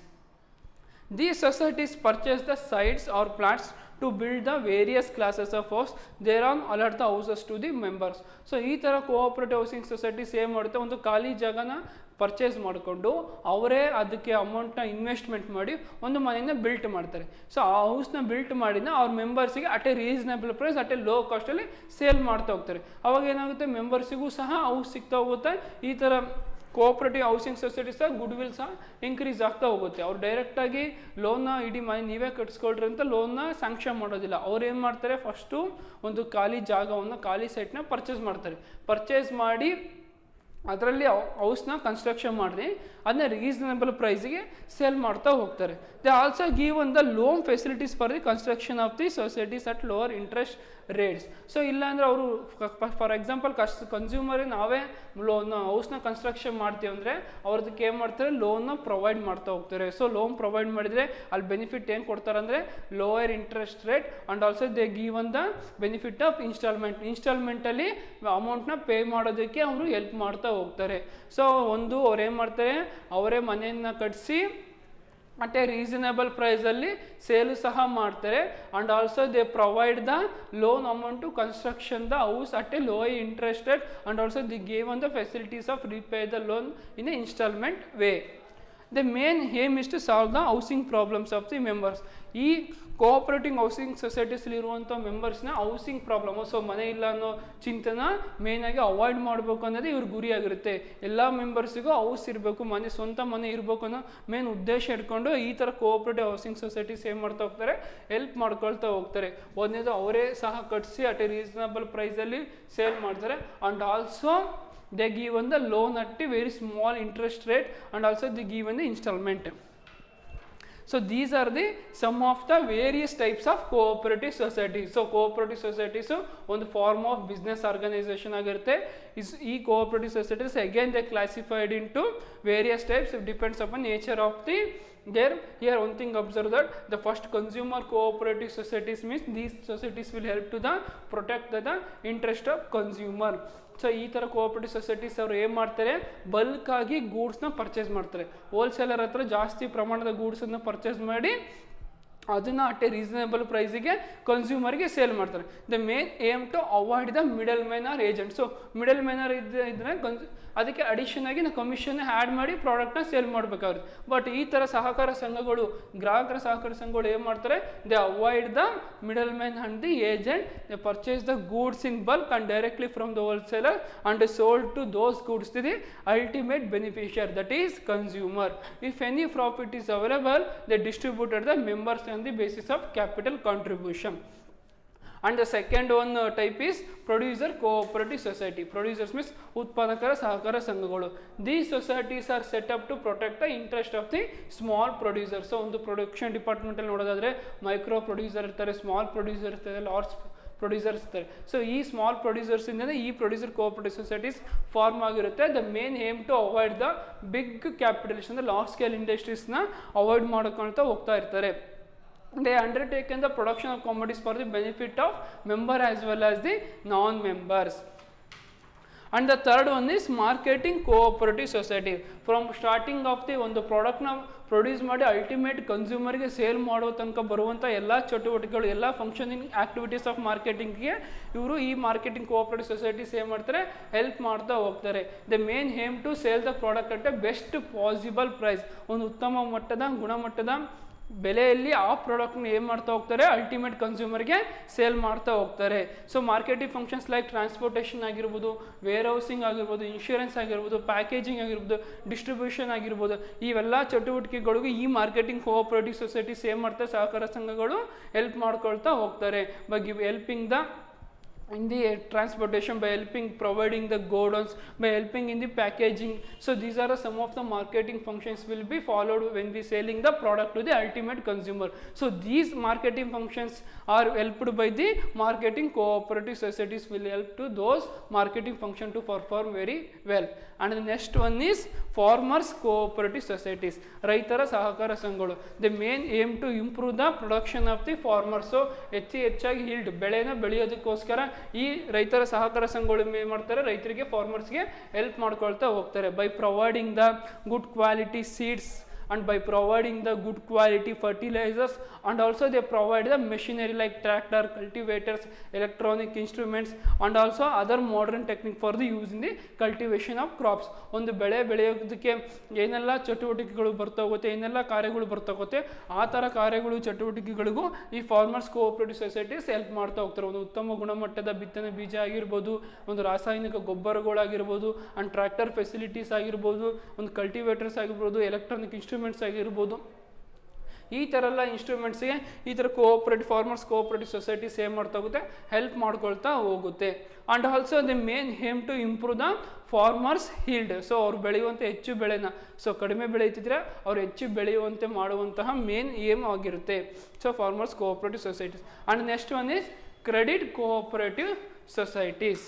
These societies purchase the sites or plots to build the various classes of house. Thereon allot the houses to the members. So ಈ ಥರ cooperative housing societies ಏನು ಮಾಡುತ್ತೆ ಒಂದು ಖಾಲಿ ಜಾಗನ purchase ಮಾಡಿಕೊಂಡು ಅವರೇ ಅದಕ್ಕೆ ಅಮೌಂಟ್ನ ಇನ್ವೆಸ್ಟ್ಮೆಂಟ್ ಮಾಡಿ ಒಂದು ಮನೆಯಿಂದ ಬಿಲ್ಟ್ ಮಾಡ್ತಾರೆ ಸೊ ಆ ಹೌಸ್ನ ಬಿಲ್ಟ್ ಮಾಡಿನ ಅವ್ರ ಮೆಂಬರ್ಸಿಗೆ at a reasonable price at a low ಕಾಸ್ಟಲ್ಲಿ ಸೇಲ್ ಮಾಡ್ತಾ ಹೋಗ್ತಾರೆ ಅವಾಗ ಏನಾಗುತ್ತೆ ಮೆಂಬರ್ಸಿಗೂ ಸಹ ಹೌಸ್ ಸಿಗ್ತಾ ಹೋಗುತ್ತೆ ಈ ಥರ ಕೋಆಪರೇಟಿವ್ ಹೌಸಿಂಗ್ ಸೊಸೈಟೀಸ್ ಸಹ ಗುಡ್ ವಿಲ್ ಸಹ ಇನ್ಕ್ರೀಸ್ ಆಗ್ತಾ ಹೋಗುತ್ತೆ ಅವ್ರು ಡೈರೆಕ್ಟಾಗಿ ಲೋನ್ನ ಇಡೀ ಮನೆ ನೀವೇ ಕಟ್ಸ್ಕೊಳ್ರಿ ಅಂತ ಲೋನ್ನ ಸ್ಯಾಂಕ್ಷನ್ ಮಾಡೋದಿಲ್ಲ ಅವ್ರು ಏನು ಮಾಡ್ತಾರೆ ಫಸ್ಟು ಒಂದು ಖಾಲಿ ಜಾಗವನ್ನು ಖಾಲಿ ಸೈಟ್ನ ಪರ್ಚೇಸ್ ಮಾಡ್ತಾರೆ ಪರ್ಚೇಸ್ ಮಾಡಿ ಅದರಲ್ಲಿ ಹೌಸ್ನ ಕನ್ಸ್ಟ್ರಕ್ಷನ್ ಮಾಡಿ ಅದನ್ನ ರೀಸನಬಲ್ ಪ್ರೈಸಿಗೆ ಸೇಲ್ ಮಾಡ್ತಾ ಹೋಗ್ತಾರೆ they also give one the loan facilities for the construction of the societies at lower interest rates so ಇಲ್ಲಾಂದರೆ ಅವರು ಫಾರ್ ಎಕ್ಸಾಂಪಲ್ ಕಸ್ ಕನ್ಸ್ಯೂಮರೇ ನಾವೇ ಲೋನ್ ಹೌಸ್ನ ಕನ್ಸ್ಟ್ರಕ್ಷನ್ ಮಾಡ್ತೀವಿ ಅಂದರೆ ಅವ್ರದಕ್ಕೆ ಏನು ಮಾಡ್ತಾರೆ ಲೋನ್ನ ಪ್ರೊವೈಡ್ ಮಾಡ್ತಾ ಹೋಗ್ತಾರೆ ಸೊ ಲೋನ್ ಪ್ರೊವೈಡ್ ಮಾಡಿದರೆ ಅಲ್ಲಿ ಬೆನಿಫಿಟ್ ಏನು ಕೊಡ್ತಾರೆ ಅಂದರೆ lower interest rate and also they give one the benefit of instalment ಇನ್ಸ್ಟಾಲ್ಮೆಂಟಲ್ಲಿ ಅಮೌಂಟ್ನ ಪೇ ಮಾಡೋದಕ್ಕೆ ಅವರು ಹೆಲ್ಪ್ ಮಾಡ್ತಾ ಹೋಗ್ತಾರೆ ಸೊ ಒಂದು ಅವ್ರು ಏನು ಮಾಡ್ತಾರೆ ಅವರೇ ಮನೆಯನ್ನು ಕಟ್ಟಿಸಿ ಅಟ್ ಎ ರೀಸನಬಲ್ ಪ್ರೈಸಲ್ಲಿ ಸೇಲು ಸಹ ಮಾಡ್ತಾರೆ and also they provide the loan amount to construction the house at a low interest rate and also the gave on the facilities of repay the loan in a instalment way the main aim is to solve the housing problems of the members ಈ cooperating housing ಸೊಸೈಟೀಸ್ಲಿ ಇರುವಂಥ ಮೆಂಬರ್ಸ್ನ housing problem so ಮನೆ ಇಲ್ಲ ಅನ್ನೋ ಚಿಂತನ ಮೇಯ್ನಾಗಿ avoid ಮಾಡಬೇಕು ಅನ್ನೋದೇ ಇವ್ರ ಗುರಿಯಾಗಿರುತ್ತೆ ಎಲ್ಲ ಮೆಂಬರ್ಸಿಗೂ ಹೌಸ್ ಇರಬೇಕು ಮನೆ ಸ್ವಂತ ಮನೆ ಇರಬೇಕು ಅನ್ನೋ ಮೇನ್ ಉದ್ದೇಶ ಇಟ್ಕೊಂಡು ಈ ಥರ ಕೋಆಪರೇಟಿವ್ ಹೌಸಿಂಗ್ ಸೊಸೈಟೀಸ್ ಏನು ಮಾಡ್ತಾ ಹೋಗ್ತಾರೆ ಹೆಲ್ಪ್ ಮಾಡ್ಕೊಳ್ತಾ ಹೋಗ್ತಾರೆ ಒಂದನೇದು ಅವರೇ ಸಹ ಕಟ್ಟಿಸಿ ಅಟ್ ಎ ರೀಸನಬಲ್ ಪ್ರೈಸಲ್ಲಿ ಸೇಲ್ ಮಾಡ್ತಾರೆ and also they given the loan at a very small interest rate and also they given the installment so these are the some of the various types of cooperative societies so cooperative societies ಒಂದು form of business organisation ಆಗಿರುತ್ತೆ is ಈ cooperative societies again they classified into various types depends upon nature of the there here one thing observe that the first consumer cooperative societies means these societies will help to the protect the, the interest of consumer so ಈ ಥರ cooperative societies ಅವರು ಏನು ಮಾಡ್ತಾರೆ bulk ಆಗಿ ಗೂಡ್ಸ್ನ purchase ಮಾಡ್ತಾರೆ wholesaler ಹತ್ರ ಜಾಸ್ತಿ ಪ್ರಮಾಣದ ಗೂಡ್ಸನ್ನು ಪರ್ಚೇಸ್ ಮಾಡಿ ಅದನ್ನು ಅಟ್ ಎ ರೀಸನೇಬಲ್ ಪ್ರೈಸಿಗೆ ಕನ್ಸ್ಯೂಮರ್ಗೆ ಸೇಲ್ ಮಾಡ್ತಾರೆ the main aim to avoid the middle man or agent so middle man or ಇದ್ದ ಇದ್ರೆ ಕನ್ಸ್ ಅದಕ್ಕೆ ಅಡಿಷನ್ ಆಗಿ ನಾವು ಕಮಿಷನ್ ಆ್ಯಡ್ ಮಾಡಿ ಪ್ರಾಡಕ್ಟ್ನ ಸೇಲ್ ಮಾಡಬೇಕಾಗುತ್ತೆ ಬಟ್ ಈ ಥರ ಸಹಕಾರ ಸಂಘಗಳು ಗ್ರಾಹಕರ ಸಹಕಾರ ಸಂಘಗಳು ಏನು ಮಾಡ್ತಾರೆ they avoid the middle middleman and the agent they purchase the goods in bulk and directly from the wholesaler and sold to those goods the the ultimate beneficiary that is consumer if any profit is available they distributed the members on the basis of capital contribution and the second one uh, type is producer cooperative society producers means ಉತ್ಪಾದಕರ ಸಹಕಾರ ಸಂಘಗಳು these societies are set up to protect the interest of the small producer so ಒಂದು production ಡಿಪಾರ್ಟ್ಮೆಂಟಲ್ಲಿ ನೋಡೋದಾದ್ರೆ micro producer ಇರ್ತಾರೆ small producer ಇರ್ತಾರೆ large producers ಇರ್ತಾರೆ so ಈ ಸ್ಮಾಲ್ ಪ್ರೊಡ್ಯೂಸರ್ಸ್ ಇಂದನೇ ಈ ಪ್ರೊಡ್ಯೂಸರ್ ಕೋಆಪರೇಟಿವ್ ಸೊಸೈಟೀಸ್ ಫಾರ್ಮ್ ಆಗಿರುತ್ತೆ the main aim to avoid the big capitals ಅಂದರೆ ಲಾರ್ಜ್ ಸ್ಕೇಲ್ ಇಂಡಸ್ಟ್ರೀಸ್ನ ಅವಾಯ್ಡ್ ಮಾಡ್ಕೊಳ್ತಾ ಹೋಗ್ತಾ ಇರ್ತಾರೆ they undertaken the production of commodities for the benefit of member as well as the non-members and the third one is marketing cooperative society from starting of the ಒಂದು ಪ್ರಾಡಕ್ಟ್ನ produce ಮಾಡಿ ultimate ಕನ್ಸ್ಯೂಮರ್ಗೆ sale ಮಾಡೋ ತನಕ ಬರುವಂಥ ಎಲ್ಲ ಚಟುವಟಿಕೆಗಳು ಎಲ್ಲ functioning activities of ಮಾರ್ಕೆಟಿಂಗ್ಗೆ ಇವರು ಈ ಮಾರ್ಕೆಟಿಂಗ್ ಕೋಆಪರೇಟಿವ್ ಸೊಸೈಟೀಸ್ ಏನು ಮಾಡ್ತಾರೆ ಹೆಲ್ಪ್ ಮಾಡ್ತಾ ಹೋಗ್ತಾರೆ the main aim to sale the product at a best possible price ಒಂದು ಉತ್ತಮ ಮಟ್ಟದ ಗುಣಮಟ್ಟದ ಬೆಲೆಯಲ್ಲಿ ಆ ಪ್ರಾಡಕ್ಟ್ನ ಏನು ಮಾಡ್ತಾ ಹೋಗ್ತಾರೆ ಅಲ್ಟಿಮೇಟ್ ಕನ್ಸ್ಯೂಮರ್ಗೆ ಸೇಲ್ ಮಾಡ್ತಾ ಹೋಗ್ತಾರೆ so marketing functions like transportation ಆಗಿರ್ಬೋದು ವೇರ್ ಹೌಸಿಂಗ್ ಆಗಿರ್ಬೋದು ಇನ್ಶೂರೆನ್ಸ್ ಆಗಿರ್ಬೋದು ಪ್ಯಾಕೇಜಿಂಗ್ ಆಗಿರ್ಬೋದು ಡಿಸ್ಟ್ರಿಬ್ಯೂಷನ್ ಆಗಿರ್ಬೋದು ಇವೆಲ್ಲ ಚಟುವಟಿಕೆಗಳಿಗೂ ಈ ಮಾರ್ಕೆಟಿಂಗ್ ಕೋಆಪರೇಟಿವ್ ಸೊಸೈಟೀಸ್ ಏನು ಮಾಡ್ತಾರೆ ಸಹಕಾರ ಸಂಘಗಳು ಹೆಲ್ಪ್ ಮಾಡ್ಕೊಳ್ತಾ ಹೋಗ್ತಾರೆ by give helping the in the uh, transportation by helping providing the godowns by helping in the packaging so these are the, some of the marketing functions will be followed when we selling the product to the ultimate consumer so these marketing functions are helped by the marketing cooperative societies will help to those marketing function to perform very well and the next one is farmers cooperative societies ರೈತರ ಸಹಕಾರ ಸಂಘಗಳು the main aim to improve the production of the farmers so ಹೆಚ್ಚು ಹೆಚ್ಚಾಗಿ ಹಿಲ್ಡ್ ಬೆಳೆನ ಬೆಳೆಯೋದಕ್ಕೋಸ್ಕರ ಈ ರೈತರ ಸಹಕಾರ ಸಂಘಗಳು ಏನು ಮಾಡ್ತಾರೆ ರೈತರಿಗೆ ಫಾರ್ಮರ್ಸ್ಗೆ ಹೆಲ್ಪ್ ಮಾಡ್ಕೊಳ್ತಾ ಹೋಗ್ತಾರೆ by providing the good quality seeds and by providing the good quality fertilizers and also they provide the machinery like tractor cultivators electronic instruments and also other modern technique for the use in the cultivation of crops ಒಂದು ಬೆಳೆ ಬೆಳೆಯೋದಕ್ಕೆ ಏನೆಲ್ಲ ಚಟುವಟಿಕೆಗಳು ಬರ್ತಾ ಹೋಗುತ್ತೆ ಏನೆಲ್ಲ ಕಾರ್ಯಗಳು ಬರ್ತಾ ಹೋಗುತ್ತೆ ಆ ಥರ ಕಾರ್ಯಗಳು ಚಟುವಟಿಕೆಗಳಿಗೂ ಈ ಫಾರ್ಮರ್ಸ್ ಕೋಆಪರೇಟಿವ್ ಸೊಸೈಟೀಸ್ ಹೆಲ್ಪ್ ಮಾಡ್ತಾ ಹೋಗ್ತಾರೆ ಒಂದು ಉತ್ತಮ ಗುಣಮಟ್ಟದ ಬಿತ್ತನೆ ಬೀಜ ಆಗಿರ್ಬೋದು ಒಂದು ರಾಸಾಯನಿಕ ಗೊಬ್ಬರಗಳಾಗಿರ್ಬೋದು ಅಂಡ್ ಟ್ರ್ಯಾಕ್ಟರ್ ಫೆಸಿಲಿಟೀಸ್ ಆಗಿರ್ಬೋದು ಒಂದು ಕಲ್ಟಿವೇಟರ್ಸ್ ಆಗಿರ್ಬೋದು ಎಲೆಕ್ಟ್ರಾನಿಕ್ ಇನ್ಸ್ಟ್ರೂಮೆಂಟ್ಸ್ ಆಗಿರ್ಬೋದು ಈ ಥರ ಎಲ್ಲ ಇನ್ಸ್ಟ್ರೂಮೆಂಟ್ಸ್ಗೆ ಈ ಥರ ಕೋಆಪರೇಟಿವ್ ಫಾರ್ಮರ್ಸ್ ಕೋಆಪರೇಟಿವ್ ಸೊಸೈಟೀಸ್ ಏನು ಮಾಡ್ತಾ ಹೋಗುತ್ತೆ ಹೆಲ್ಪ್ ಮಾಡ್ಕೊಳ್ತಾ ಹೋಗುತ್ತೆ and also the main aim to improve the farmers yield so ಅವ್ರು ಬೆಳೆಯುವಂಥ ಹೆಚ್ಚು ಬೆಳೆನ ಸೊ ಕಡಿಮೆ ಬೆಳೆಯುತ್ತಿದ್ರೆ ಅವ್ರು ಹೆಚ್ಚು ಬೆಳೆಯುವಂತೆ ಮಾಡುವಂತಹ ಮೇನ್ ಏಮ್ ಆಗಿರುತ್ತೆ so farmers cooperative societies and next one is credit cooperative societies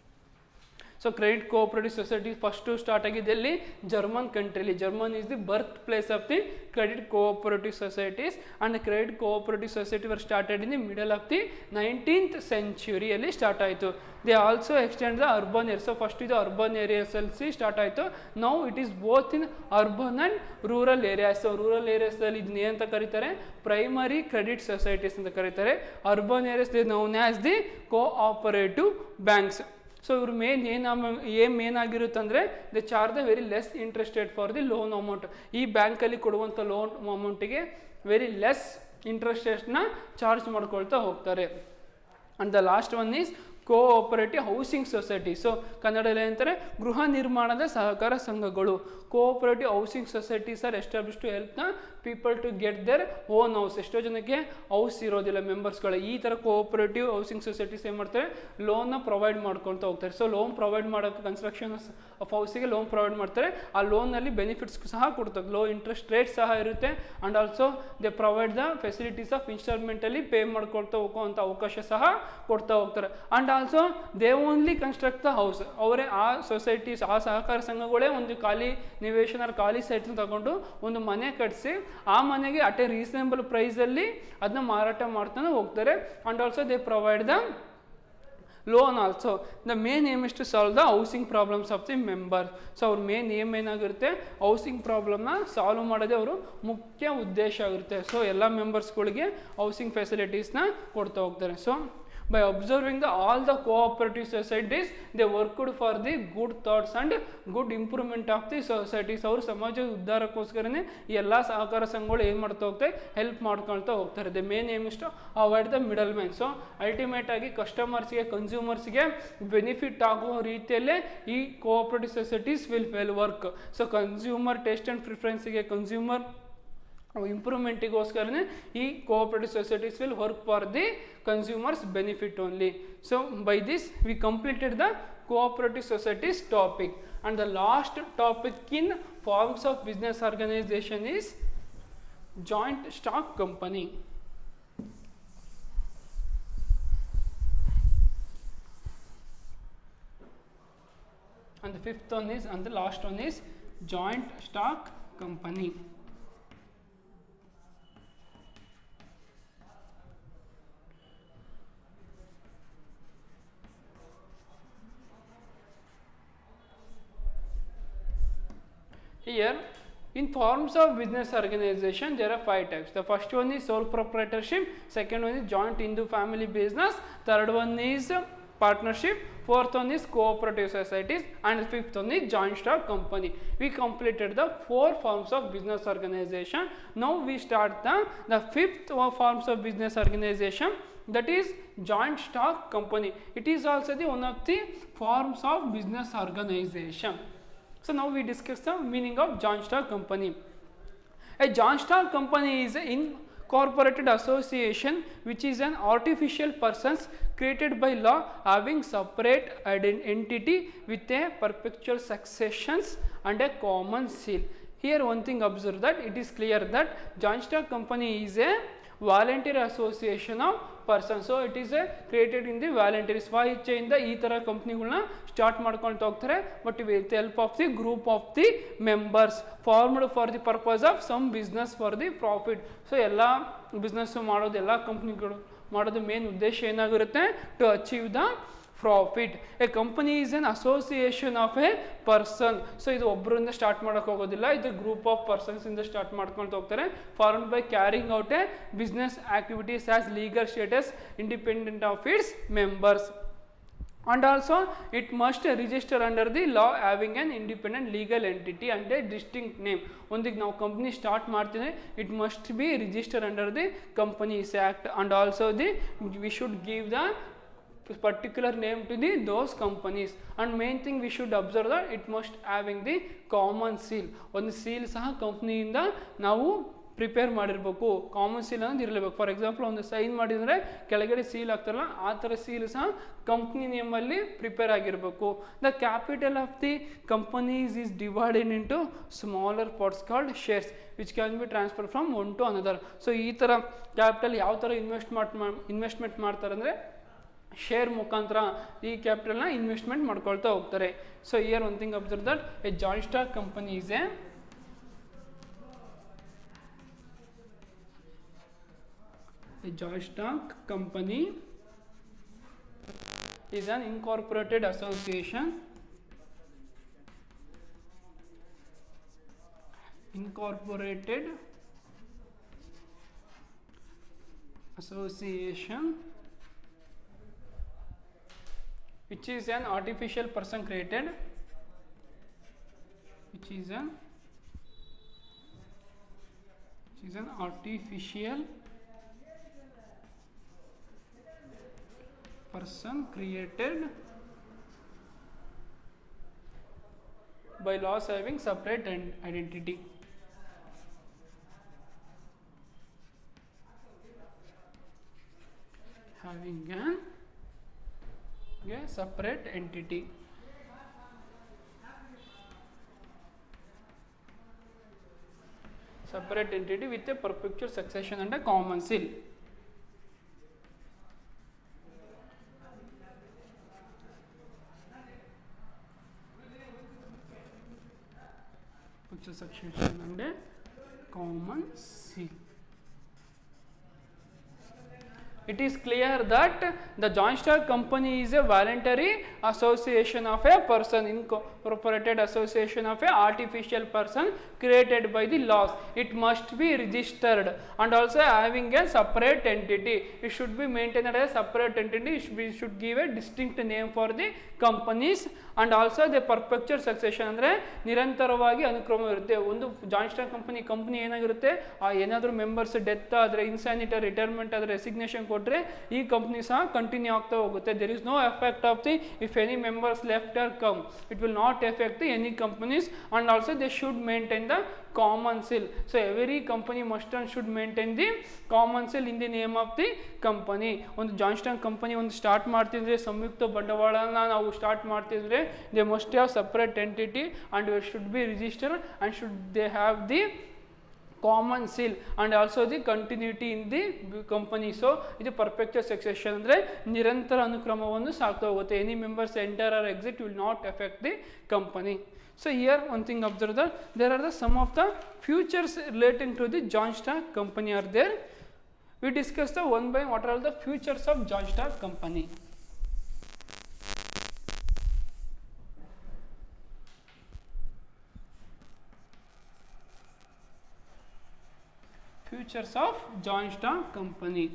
so credit cooperative society first start ಆಗಿದೆ ಎಲ್ಲಿ ಜರ್ಮನ್ ಕಂಟ್ರಿಲಿ German is the birth place of the credit cooperative societies and credit cooperative society were started in the middle of the nineteenth ಸೆಂಚುರಿಯಲ್ಲಿ start ಆಯಿತು they also extend the urban area so first ಇದು urban ಏರಿಯಾಸಲ್ಲಿ start ಆಯಿತು now it is both in urban and rural areas so rural ಏರಿಯಾಸಲ್ಲಿ ಇದನ್ನ ಏನಂತ ಕರೀತಾರೆ primary credit societies ಅಂತ ಕರೀತಾರೆ urban areas they known as the cooperative banks so ಇವ್ರ ಮೇನ್ ಏನು ಏಮ್ ಏನಾಗಿರುತ್ತೆ ಅಂದರೆ they charge the very less interested for the loan amount ಈ ಬ್ಯಾಂಕಲ್ಲಿ ಕೊಡುವಂಥ ಲೋನ್ ಅಮೌಂಟಿಗೆ ವೆರಿ ಲೆಸ್ ಇಂಟ್ರೆಸ್ಟ್ ರೇಟ್ನ ಚಾರ್ಜ್ ಮಾಡ್ಕೊಳ್ತಾ ಹೋಗ್ತಾರೆ and the last one is cooperative housing society so ಕನ್ನಡದಲ್ಲಿ ಏನಂತಾರೆ ಗೃಹ ನಿರ್ಮಾಣದ ಸಹಕಾರ ಸಂಘಗಳು cooperative housing societies are establish to help the people to get their own house ಎಷ್ಟೋ ಜನಕ್ಕೆ ಹೌಸ್ ಇರೋದಿಲ್ಲ ಮೆಂಬರ್ಸ್ಗಳು ಈ ಥರ ಕೋಆಪರೇಟಿವ್ ಹೌಸಿಂಗ್ ಸೊಸೈಟೀಸ್ ಏನು ಮಾಡ್ತಾರೆ ಲೋನ್ನ ಪ್ರೊವೈಡ್ ಮಾಡ್ಕೊಳ್ತಾ ಹೋಗ್ತಾರೆ ಸೊ ಲೋನ್ ಪ್ರೊವೈಡ್ ಮಾಡೋಕ್ಕೆ ಕನ್ಸ್ಟ್ರಕ್ಷನ್ ಆಫ್ ಹೌಸಿಗೆ ಲೋನ್ ಪ್ರೊವೈಡ್ ಮಾಡ್ತಾರೆ ಆ ಲೋನಲ್ಲಿ ಬೆನಿಫಿಟ್ಸ್ ಸಹ ಕೊಡ್ತದೆ ಲೋ ಇಂಟ್ರೆಸ್ಟ್ ರೇಟ್ ಸಹ ಇರುತ್ತೆ and also they provide the facilities of ಇನ್ಸ್ಟಾಲ್ಮೆಂಟಲ್ಲಿ ಪೇ ಮಾಡ್ಕೊಳ್ತಾ ಹೋಗುವಂಥ ಅವಕಾಶ ಸಹ ಕೊಡ್ತಾ ಹೋಗ್ತಾರೆ and also they only construct the house ಅವರೇ ಆ ಸೊಸೈಟೀಸ್ ಆ ಸಹಕಾರ ಸಂಘಗಳೇ ಒಂದು ಖಾಲಿ ನಿವೇಶನ ಖಾಲಿ ಸೈಟ್ನ ತಗೊಂಡು ಒಂದು ಮನೆ ಕಟ್ಟಿಸಿ ಆ ಮನೆಗೆ ಅಟ್ ಎ ರೀಸನೇಬಲ್ ಪ್ರೈಸಲ್ಲಿ ಅದನ್ನ ಮಾರಾಟ ಮಾಡ್ತಾನೆ ಹೋಗ್ತಾರೆ and also they provide the loan also the main aim is to solve the housing problems of the member so ಅವ್ರ ಮೇನ್ ಏಮ್ ಏನಾಗಿರುತ್ತೆ ಹೌಸಿಂಗ್ ಪ್ರಾಬ್ಲಮ್ನ ಸಾಲ್ವ್ ಮಾಡೋದೇ ಅವರು ಮುಖ್ಯ ಉದ್ದೇಶ ಆಗಿರುತ್ತೆ ಸೊ ಎಲ್ಲ ಮೆಂಬರ್ಸ್ಗಳಿಗೆ ಹೌಸಿಂಗ್ ಫೆಸಿಲಿಟೀಸ್ನ ಕೊಡ್ತಾ ಹೋಗ್ತಾರೆ so by observing the all the cooperative societies they worked for the good thoughts and good improvement of the societies ಅವರು ಸಮಾಜದ ಉದ್ಧಾರಕ್ಕೋಸ್ಕರನೇ ಈ ಎಲ್ಲ ಸಹಕಾರ ಸಂಘಗಳು ಏನು ಮಾಡ್ತಾ ಹೋಗ್ತಾರೆ ಹೆಲ್ಪ್ ಮಾಡ್ಕೊಳ್ತಾ ಹೋಗ್ತಾರೆ the main aim is to avoid the middle man so ultimate ಆಗಿ ಕಸ್ಟಮರ್ಸ್ಗೆ ಕನ್ಸ್ಯೂಮರ್ಸ್ಗೆ ಬೆನಿಫಿಟ್ ಆಗೋ ರೀತಿಯಲ್ಲೇ ಈ cooperative societies will well work so consumer taste and ಪ್ರಿಫರೆನ್ಸಿಗೆ ಕನ್ಸ್ಯೂಮರ್ ಇಂಪ್ರೂವ್ಮೆಂಟಿಗೋಸ್ಕರನೇ ಈ cooperative societies will work for the consumers benefit only so by this we completed the cooperative societies topic and the last topic in forms of business organization is joint stock company and the fifth one is and the last one is joint stock company Here, in forms of business organization, there are five types. The first one is sole proprietorship, second one is joint Hindu family business, third one is uh, partnership, fourth one is cooperative societies, and fifth one is joint stock company. We completed the four forms of business organization. Now we start the, the fifth one forms of business organization that is joint stock company. It is also the one of the forms of business organization. So now we discuss the meaning of joint stock company. A joint stock company is in corporated association which is an artificial persons created by law having separate ident- entity with a perpetual successions and a common seal here one thing observe that it is clear that joint stock company is a voluntary association of person so it is a created in the voluntary ಸ್ವ ಇಚ್ಛೆಯಿಂದ ಈ ಥರ ಕಂಪ್ನಿಗಳನ್ನ start ಮಾಡ್ಕೊಳ್ತಾ ಹೋಗ್ತಾರೆ but with help of the group of the members formed for the purpose of some business for the profit so ಎಲ್ಲ business ಮಾಡೋದು ಎಲ್ಲ ಕಂಪ್ನಿಗಳು ಮಾಡೋದು ಮೇನ್ ಉದ್ದೇಶ ಏನಾಗಿರುತ್ತೆ to achieve the profit a company is an association of a person so ಇದು ಒಬ್ಬರಿಂದ start ಮಾಡೋಕೆ ಹೋಗೋದಿಲ್ಲ ಇದು ಗ್ರೂಪ್ ಆಫ್ ಪರ್ಸನ್ಸ್ ಇಂದ ಸ್ಟಾರ್ಟ್ ಮಾಡ್ಕೊಳ್ತಾ ಹೋಗ್ತಾರೆ form by carrying out a business activities as legal status independent of its members and also it must register under the law having an independent legal entity and a distinct name ಒಂದಿಗೆ ನಾವು company start ಮಾಡ್ತೀವಿ it must be register under the companies act and also the we should give the particular name to the those companies and main thing we should observe that it must having the common seal ಒಂದು seal ಸಹ ಕಂಪ್ನಿಯಿಂದ ನಾವು prepare ಮಾಡಿರಬೇಕು common seal ಅನ್ನೋದು ಇರಲೇಬೇಕು for example ಒಂದು sign ಮಾಡಿದರೆ ಕೆಳಗಡೆ ಸೀಲ್ ಆಗ್ತಾರಲ್ಲ ಆ ಥರ ಸೀಲ್ ಸಹ ಕಂಪ್ನಿ ನೇಮಲ್ಲಿ ಪ್ರಿಪೇರ್ ಆಗಿರಬೇಕು the capital of the companies is divided into smaller parts called shares which can be transfer from one to another so ಈ ಥರ ಕ್ಯಾಪಿಟಲ್ ಯಾವ ಥರ ಇನ್ವೆಸ್ಟ್ ಮಾಡಿ ಇನ್ವೆಸ್ಟ್ಮೆಂಟ್ ಮಾಡ್ತಾರೆ ಅಂದರೆ ಶೇರ್ ಮುಖಾಂತರ ಈ ಕ್ಯಾಪಿಟಲ್ನ ಇನ್ವೆಸ್ಟ್ಮೆಂಟ್ ಮಾಡ್ಕೊಳ್ತಾ ಹೋಗ್ತಾರೆ so here one thing observe that a joint stock company is a A joint stock company is an incorporated association incorporated association which is an artificial person created which is an which is an artificial person created by laws having separate and identity having an a separate entity separate entity with a perpetual succession and a common seal perpetual succession and a common seal it is clear that the joint stock company is a voluntary association of a person incorporated association of a artificial person created by the laws it must be registered and also having a separate entity it should be maintained as a separate entity it should, be, should give a distinct name for the companies and also the perpetual succession ಅಂದರೆ ನಿರಂತರವಾಗಿ ಅನುಕ್ರಮ ಇರುತ್ತೆ ಒಂದು joint stock company company ಏನಾಗಿರುತ್ತೆ ಆ ಏನಾದರೂ members death ಆದರೆ ಇನ್ಸ್ಯಾನಿಟ retirement ಆದರೆ ರೆಸಿಗ್ನೇಷನ್ ಕೊಟ್ಟರೆ ಈ ಕಂಪ್ನಿ ಸಹ ಕಂಟಿನ್ಯೂ ಆಗ್ತಾ ಹೋಗುತ್ತೆ there is no effect of the if any members left or come it will not effect the any companies and also they should maintain the common seal so every company must and should maintain the common seal in the name of the company ಒಂದು joint stock company ಒಂದು start ಮಾಡ್ತಿದ್ರೆ ಸಂಯುಕ್ತ ಬಂಡವಾಳನ ನಾವು start ಮಾಡ್ತಿದ್ರೆ they must have separate entity and should be register and should they have the common seal and also the continuity in the company so ಇದು perfect succession ಅಂದರೆ ನಿರಂತರ ಅನುಕ್ರಮವನ್ನು ಸಾಕ್ತಾ ಹೋಗುತ್ತೆ any members enter or exit will not effect the company so here one thing observe that there are the some of the futures relating to the joint stock company are there we discuss the one by what are the futures of joint stock company futures of joint stock company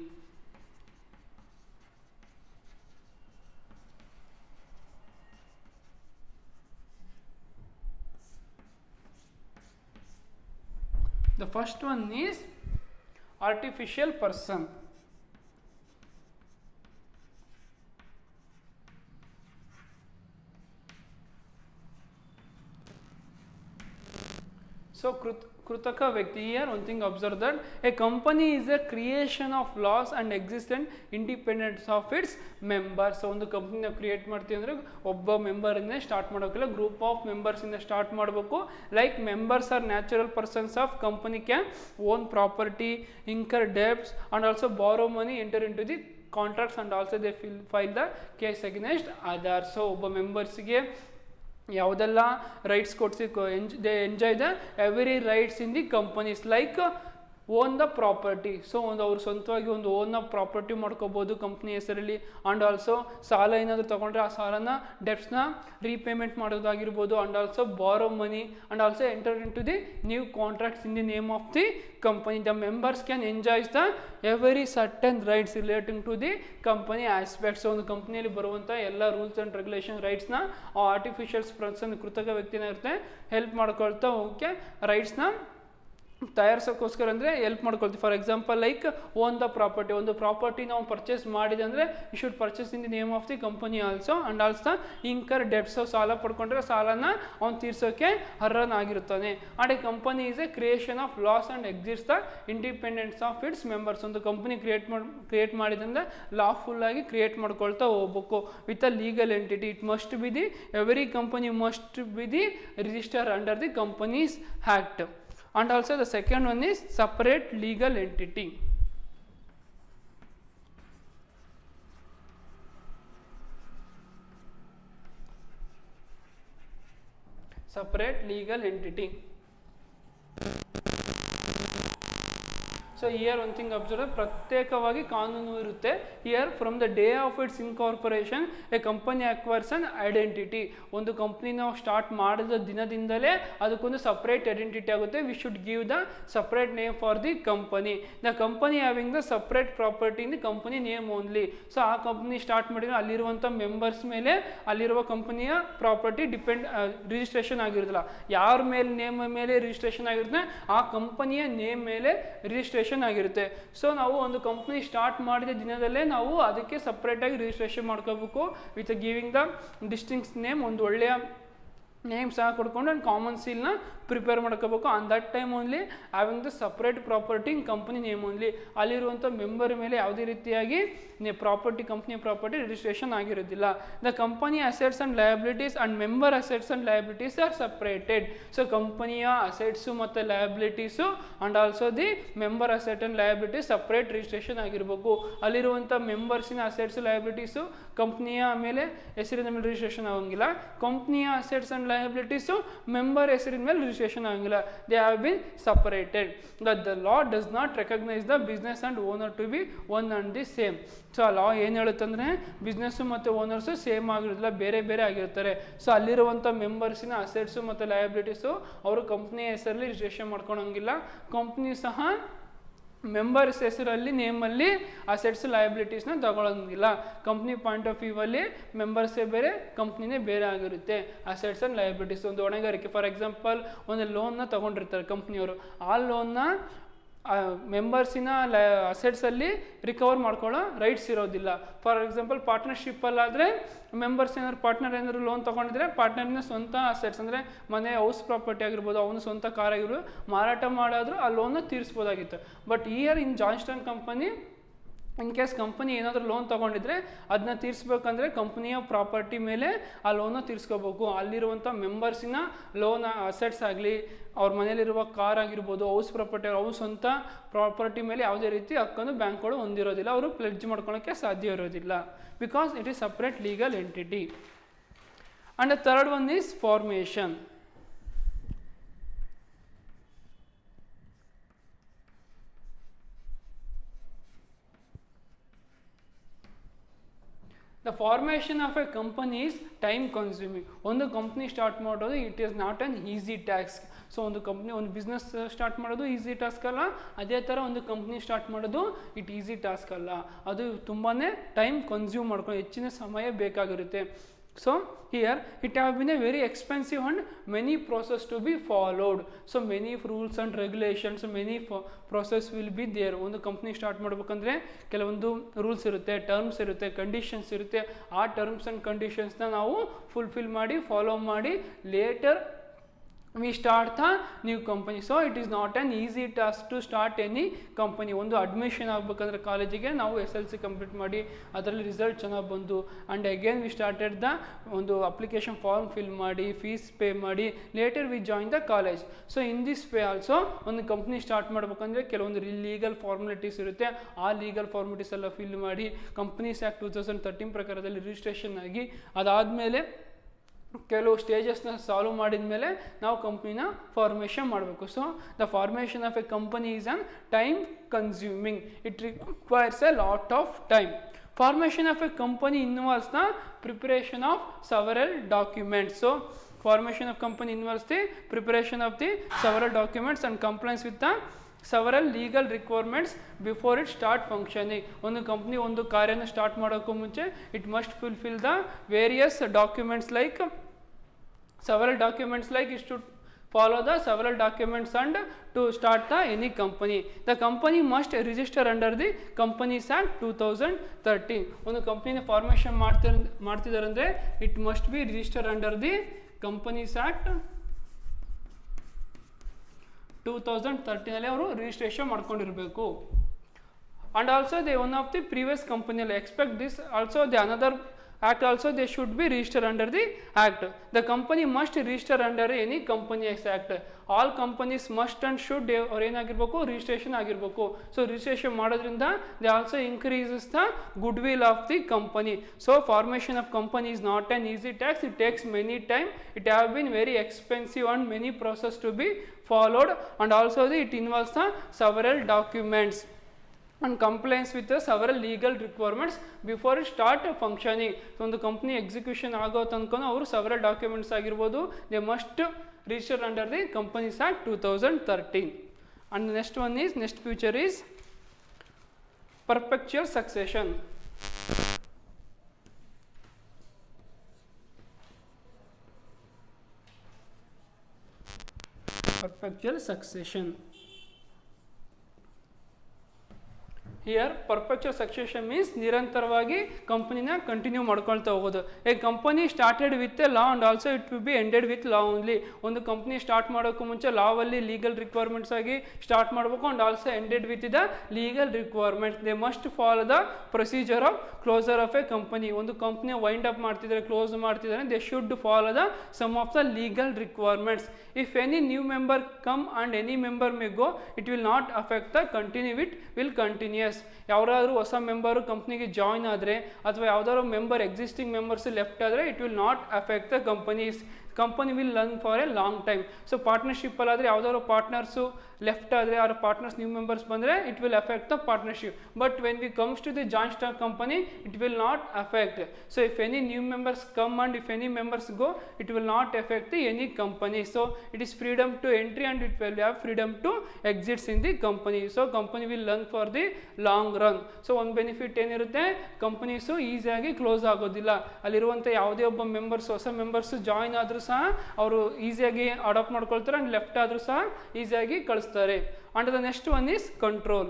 the first one is artificial person so Krut- ಕೃತಕ ವ್ಯಕ್ತಿ here one thing observe that a company is a creation of laws and existent independence of its members ಒಂದು ಕಂಪ್ನಿನ create ಮಾಡ್ತೀವಿ ಅಂದರೆ ಒಬ್ಬ ಮೆಂಬರಿಂದ start ಮಾಡೋಕ್ಕಿಲ್ಲ group of ಮೆಂಬರ್ಸಿಂದ ಸ್ಟಾರ್ಟ್ ಮಾಡಬೇಕು like members are natural persons of company can own property incur debts and also borrow money enter into the contracts and also they fill file the case against other so ಒಬ್ಬ ಮೆಂಬರ್ಸ್ಗೆ ಯಾವುದೆಲ್ಲ rights ಕೊಡ್ಸಿ ಎಂಜ್ they enjoy the every rights in the companies like own the property so ಒಂದು ಅವ್ರು ಸ್ವಂತವಾಗಿ ಒಂದು ಓನ್ನ ಪ್ರಾಪರ್ಟಿ ಮಾಡ್ಕೋಬೋದು ಕಂಪ್ನಿ ಹೆಸರಲ್ಲಿ ಆ್ಯಂಡ್ ಆಲ್ಸೋ ಸಾಲ ಏನಾದರೂ ತೊಗೊಂಡ್ರೆ ಆ ಸಾಲನ ಡೆಬ್ಸ್ನ ರೀಪೇಮೆಂಟ್ ಮಾಡೋದಾಗಿರ್ಬೋದು and also borrow money and also enter into the new contracts in the name of the company the members can enjoys the every certain rights relating to the company aspects ಒಂದು ಕಂಪ್ನಿಯಲ್ಲಿ ಬರುವಂಥ ಎಲ್ಲ rules and regulation ರೈಟ್ಸ್ನ artificials person ಕೃತಕ ವ್ಯಕ್ತಿನ ಇರುತ್ತೆ help ಮಾಡ್ಕೊಳ್ತಾ ಹೋಗಕ್ಕೆ ರೈಟ್ಸ್ನ ತಯಾರಿಸೋಕ್ಕೋಸ್ಕರ ಅಂದರೆ ಹೆಲ್ಪ್ ಮಾಡ್ಕೊಳ್ತೀವಿ for example like own the property ಒಂದು ಪ್ರಾಪರ್ಟಿ ನಾವು ಪರ್ಚೇಸ್ ಮಾಡಿದೆ ಅಂದರೆ you should purchase in the name of the company also and also incur debts ಸಾಲ ಪಡ್ಕೊಂಡ್ರೆ ಸಾಲನ ಅವ್ನು ತೀರ್ಸೋಕ್ಕೆ ಅರ್ಹನಾಗಿರುತ್ತಾನೆ and a company is a creation of laws and exits the independence of its members ಒಂದು ಕಂಪನಿ ಕ್ರಿಯೇಟ್ ಮಾಡಿ create ಮಾಡಿದಂದ್ರೆ ಲಾಫುಲ್ಲಾಗಿ ಕ್ರಿಯೇಟ್ ಮಾಡ್ಕೊಳ್ತಾ ಹೋಗ್ಬೇಕು with a legal entity it must be the every company must be the register under the companies act and also the second one is separate legal entity separate legal entity so here one thing observe ಪ್ರತ್ಯೇಕವಾಗಿ ಕಾನೂನು ಇರುತ್ತೆ here from the day of its incorporation a company acquires an identity ಒಂದು company ನಾವು start ಮಾಡಿದ ದಿನದಿಂದಲೇ ಅದಕ್ಕೊಂದು separate identity ಆಗುತ್ತೆ we should give the separate name for the company the company having the separate property in the company name only so ಆ company start ಮಾಡಿದ್ರೆ ಅಲ್ಲಿರುವಂಥ members ಮೇಲೆ ಅಲ್ಲಿರುವ ಕಂಪನಿಯ ಪ್ರಾಪರ್ಟಿ ಡಿಪೆಂಡ್ ರಿಜಿಸ್ಟ್ರೇಷನ್ ಆಗಿರೋದಿಲ್ಲ ಯಾರ ಮೇಲೆ ನೇಮ್ ಮೇಲೆ ರಿಜಿಸ್ಟ್ರೇಷನ್ ಆಗಿರುತ್ತೆ ಆ ಕಂಪನಿಯ ನೇಮ್ ಮೇಲೆ ರಿಜಿಸ್ಟ್ರೇಷನ್ ಆಗಿರುತ್ತೆ ಸೊ ನಾವು ಒಂದು ಕಂಪ್ನಿ ಸ್ಟಾರ್ಟ್ ಮಾಡಿದ ದಿನದಲ್ಲೇ ನಾವು ಅದಕ್ಕೆ ಸಪ್ರೇಟಾಗಿ ರಿಜಿಸ್ಟ್ರೇಷನ್ ಮಾಡ್ಕೋಬೇಕು with giving the distinct name ಒಂದು ಒಳ್ಳೆಯ ನೇಮ್ ಸಹ ಕೊಡ್ಕೊಂಡು ಒಂದು ಕಾಮನ್ ಸೀಲ್ನ ಪ್ರಿಪೇರ್ ಮಾಡ್ಕೋಬೇಕು on that time only having the separate property in company name only ಅಲ್ಲಿರುವಂಥ ಮೆಂಬರ್ ಮೇಲೆ ಯಾವುದೇ ರೀತಿಯಾಗಿ ಪ್ರಾಪರ್ಟಿ ಕಂಪ್ನಿ ಪ್ರಾಪರ್ಟಿ ರಿಜಿಸ್ಟ್ರೇಷನ್ ಆಗಿರೋದಿಲ್ಲ the company assets and liabilities and member assets and liabilities are separated so ಕಂಪನಿಯ assets ಮತ್ತು liabilities and also the member asset and liabilities separate registration ಆಗಿರಬೇಕು ಅಲ್ಲಿರುವಂಥ ಮೆಂಬರ್ಸಿನ assets liabilities ಕಂಪ್ನಿಯ ಮೇಲೆ ಹೆಸರಿನ ಮೇಲೆ ರಿಜಿಸ್ಟ್ರೇಷನ್ ಆಗಂಗಿಲ್ಲ ಕಂಪ್ನಿಯ ಅಸೆಟ್ಸ್ ಆ್ಯಂಡ್ ಲಯಬಿಲಿಟೀಸು ಮೆಂಬರ್ ಹೆಸರಿನ ಮೇಲೆ ರಿಜಿಸ್ಟ್ರೇಷನ್ ಆಗಂಗಿಲ್ಲ they have been separated that the law does not recognise the business and owner to be one and the same so ಆ ಲಾ ಏನು ಹೇಳುತ್ತಂದರೆ ಬಿಸ್ನೆಸ್ಸು ಮತ್ತು ಓನರ್ಸು ಸೇಮ್ ಆಗಿರೋದಿಲ್ಲ ಬೇರೆ ಬೇರೆ ಆಗಿರ್ತಾರೆ ಸೊ ಅಲ್ಲಿರುವಂಥ ಮೆಂಬರ್ಸಿನ ಅಸೆಟ್ಸು ಮತ್ತು ಲಯಬಿಲಿಟೀಸು ಅವರು ಕಂಪ್ನಿಯ ಹೆಸರಲ್ಲಿ ರಿಜಿಸ್ಟ್ರೇಷನ್ ಮಾಡ್ಕೊಳಂಗಿಲ್ಲ ಕಂಪ್ನಿ ಸಹ ಮೆಂಬರ್ಸ್ ಹೆಸರಲ್ಲಿ ನೇಮಲ್ಲಿ ಅಸೆಟ್ಸ್ ಲಯಬಿಲಿಟೀಸ್ನ ತಗೊಳಂಗಿಲ್ಲ ಕಂಪ್ನಿ ಪಾಯಿಂಟ್ ಆಫ್ ವ್ಯೂ ಅಲ್ಲಿ ಮೆಂಬರ್ಸೇ ಬೇರೆ ಕಂಪ್ನಿನೇ ಬೇರೆ ಆಗಿರುತ್ತೆ ಅಸೆಟ್ಸ್ ಆ್ಯಂಡ್ ಲಯಬಿಲಿಟೀಸ್ ಒಂದು ಹೊಣೆಗಾರಿಕೆ ಫಾರ್ ಎಕ್ಸಾಂಪಲ್ ಒಂದು ಲೋನ್ನ ತೊಗೊಂಡಿರ್ತಾರೆ ಕಂಪ್ನಿಯವರು ಆ ಲೋನ್ನ ಮೆಂಬರ್ಸಿನ ಲ ಅಸೆಟ್ಸಲ್ಲಿ ರಿಕವರ್ ಮಾಡ್ಕೊಳ್ಳೋ ರೈಟ್ಸ್ ಇರೋದಿಲ್ಲ ಫಾರ್ ಎಕ್ಸಾಂಪಲ್ ಪಾರ್ಟ್ನರ್ಶಿಪ್ಪಲ್ಲಾದರೆ ಮೆಂಬರ್ಸ್ ಏನಾದ್ರು ಪಾರ್ಟ್ನರ್ ಏನಾದ್ರು ಲೋನ್ ತೊಗೊಂಡಿದ್ರೆ ಪಾರ್ಟ್ನರ್ನ ಸ್ವಂತ ಅಸೆಟ್ಸ್ ಅಂದರೆ ಮನೆ ಹೌಸ್ ಪ್ರಾಪರ್ಟಿ ಆಗಿರ್ಬೋದು ಅವನು ಸ್ವಂತ ಕಾರ್ ಆಗಿರ್ಬೋದು ಮಾರಾಟ ಮಾಡಾದರೂ ಆ ಲೋನ್ನ ತೀರಿಸ್ಬೋದಾಗಿತ್ತು but here in joint stock company in case company ಏನಾದರೂ ಲೋನ್ ತೊಗೊಂಡಿದ್ರೆ ಅದನ್ನ ತೀರಿಸ್ಬೇಕಂದ್ರೆ ಕಂಪ್ನಿಯ ಪ್ರಾಪರ್ಟಿ ಮೇಲೆ ಆ ಲೋನ ತೀರಿಸ್ಕೋಬೇಕು ಅಲ್ಲಿರುವಂಥ ಮೆಂಬರ್ಸಿನ ಲೋನ್ ಅಸೆಟ್ಸ್ ಆಗಲಿ ಅವ್ರ ಮನೇಲಿರುವ ಕಾರ್ ಆಗಿರ್ಬೋದು ಹೌಸ್ ಪ್ರಾಪರ್ಟಿ ಅವ್ರ ಸ್ವಂತ ಪ್ರಾಪರ್ಟಿ ಮೇಲೆ ಯಾವುದೇ ರೀತಿ ಹಕ್ಕನ್ನು ಬ್ಯಾಂಕ್ಗಳು ಹೊಂದಿರೋದಿಲ್ಲ ಅವರು ಪ್ಲೆಡ್ಜ್ ಮಾಡ್ಕೊಳಕ್ಕೆ ಸಾಧ್ಯ ಇರೋದಿಲ್ಲ because it is separate legal entity and the third one is formation the formation of a company is time consuming ಒಂದು ಕಂಪ್ನಿ ಸ್ಟಾರ್ಟ್ ಮಾಡೋದು it is not an easy ಟ್ಯಾಕ್ಸ್ ಸೊ ಒಂದು ಕಂಪ್ನಿ ಒಂದು ಬಿಸ್ನೆಸ್ ಸ್ಟಾರ್ಟ್ ಮಾಡೋದು easy task ಅಲ್ಲ ಅದೇ ಥರ ಒಂದು ಕಂಪ್ನಿ ಸ್ಟಾರ್ಟ್ ಮಾಡೋದು ಇಟ್ ಈಸಿ ಟಾಸ್ಕ್ ಅಲ್ಲ ಅದು ತುಂಬಾ ಟೈಮ್ ಕನ್ಸ್ಯೂಮ್ ಮಾಡ್ಕೊಂಡು ಹೆಚ್ಚಿನ ಸಮಯ ಬೇಕಾಗಿರುತ್ತೆ so here it have been a very expensive and many process to be followed so many rules and regulations many process will be there ಒಂದು company start ಮಾಡ್ಬೇಕಂದ್ರೆ ಕೆಲವೊಂದು ರೂಲ್ಸ್ ಇರುತ್ತೆ ಟರ್ಮ್ಸ್ ಇರುತ್ತೆ ಕಂಡೀಷನ್ಸ್ ಇರುತ್ತೆ ಆ ಟರ್ಮ್ಸ್ ಆ್ಯಂಡ್ ಕಂಡೀಷನ್ಸ್ನ ನಾವು fulfil ಮಾಡಿ follow ಮಾಡಿ later we start the new company so it is not an easy task to start any company ಒಂದು ಅಡ್ಮಿಷನ್ ಆಗಬೇಕಂದ್ರೆ ಕಾಲೇಜಿಗೆ ನಾವು ಎಸ್ ಎಲ್ ಸಿ ಕಂಪ್ಲೀಟ್ ಮಾಡಿ ಅದರಲ್ಲಿ ರಿಸಲ್ಟ್ ಚೆನ್ನಾಗಿ ಬಂದು and again we started the ಒಂದು ಅಪ್ಲಿಕೇಶನ್ ಫಾರ್ಮ್ ಫಿಲ್ ಮಾಡಿ ಫೀಸ್ ಪೇ ಮಾಡಿ later we join the college so in this way also ಒಂದು ಕಂಪ್ನಿ ಸ್ಟಾರ್ಟ್ ಮಾಡ್ಬೇಕಂದ್ರೆ ಕೆಲವೊಂದು ಲೀಗಲ್ ಫಾರ್ಮಾಲಿಟೀಸ್ ಇರುತ್ತೆ ಆ ಲೀಗಲ್ ಫಾರ್ಮಾಲಿಟೀಸ್ ಎಲ್ಲ ಫಿಲ್ ಮಾಡಿ companies act two thousand thirteen ಪ್ರಕಾರದಲ್ಲಿ ರಿಜಿಸ್ಟ್ರೇಷನ್ ಆಗಿ ಅದಾದಮೇಲೆ ಕೆಲವು ಸ್ಟೇಜಸ್ನ ಸಾಲ್ವ್ ಮಾಡಿದ ಮೇಲೆ ನಾವು ಕಂಪ್ನಿನ ಫಾರ್ಮೇಷನ್ ಮಾಡಬೇಕು so the formation of a company is an time consuming it requires a lot of time formation of a company involves the preparation of several documents so formation of company involves the preparation of the several documents and compliance with the several legal requirements before it start functioning ಒಂದು company ಒಂದು ಕಾರ್ಯನ start ಮಾಡೋಕ್ಕೂ ಮುಂಚೆ it must fulfil the various documents like several documents like is to follow the several documents and to start the any company the company must register under the companies act 2013 ಒಂದು ಕಂಪ್ನಿನ formation ಮಾಡ್ತಿರ್ ಮಾಡ್ತಿದ್ದಾರೆ ಅಂದರೆ it must be register under the companies act two thousand ತರ್ಟೀನಲ್ಲಿ ಅವರು registration ಮಾಡ್ಕೊಂಡಿರಬೇಕು and also they one of the previous company will expect this also the another act also they should be registered under the act the company must register under any company act all companies must and should ಅವ್ರು ಏನಾಗಿರ್ಬೇಕು registration ಆಗಿರಬೇಕು so registration ಮಾಡೋದ್ರಿಂದ they also increases the goodwill of the company so formation of company is not an easy ಟ್ಯಾಕ್ಸ್ it takes many time it have been very expensive and many process to be followed and also the, it involves the several documents and compliance with the several legal requirements before it start functioning so ಒಂದು company execution ಆಗೋ ತನಕ ಅವರು several documents ಆಗಿರ್ಬೋದು they must register under the companies act two thousand thirteen and next one is next future is perpetual succession perpetual succession here perpetual succession means ನಿರಂತರವಾಗಿ ಕಂಪನಿನ continue ಮಾಡ್ಕೊಳ್ತಾ ಹೋಗೋದು a company started with a law and also it will be ended with law only ಒಂದು company start ಮಾಡೋಕ್ಕೂ ಮುಂಚೆ ಲಾವಲ್ಲಿ legal requirements ಆಗಿ start ಮಾಡಬೇಕು and also ended with the legal requirements they must follow the procedure of closure of a company ಒಂದು company wind up ಮಾಡ್ತಿದ್ದಾರೆ close ಮಾಡ್ತಿದ್ದಾರೆ they should follow the some of the legal requirements if any new member come and any member may go it will not affect the continue it will continues ಯಾರಾದರೂ ಹೊಸ member ಕಂಪ್ನಿಗೆ join ಆದರೆ ಅಥವಾ ಯಾವ್ದಾದ್ರು member existing members left ಆದರೆ it will not affect the companies company will learn for a long time so ಪಾರ್ಟ್ನರ್ಶಿಪ್ಪಲ್ಲಾದರೆ ಯಾವ್ದಾದ್ರು partners left ಆದರೆ ಅವ್ರ ಪಾರ್ಟ್ನರ್ಸ್ ನ್ಯೂ ಮೆಂಬರ್ಸ್ ಬಂದರೆ it will affect the partnership but when we comes to the joint stock company it will not affect so if any new members come and if any members go it will not effect the any company so it is freedom to entry and it will have freedom to exits in the company so company will learn for the long run so ಒಂದು benefit ಏನಿರುತ್ತೆ companies ಈಸಿಯಾಗಿ close ಆಗೋದಿಲ್ಲ ಅಲ್ಲಿರುವಂಥ ಯಾವುದೇ ಒಬ್ಬ members ಹೊಸ members join ಆದರೂ ಸಹ ಅವರು ಈಸಿಯಾಗಿ ಅಡಾಪ್ಟ್ ಮಾಡ್ಕೊಳ್ತಾರೆ ಆ್ಯಂಡ್ ಲೆಫ್ಟ್ ಆದರೂ ಸಹ ಈಸಿಯಾಗಿ ಕಳಿಸ್ತಾರೆ and the next one is control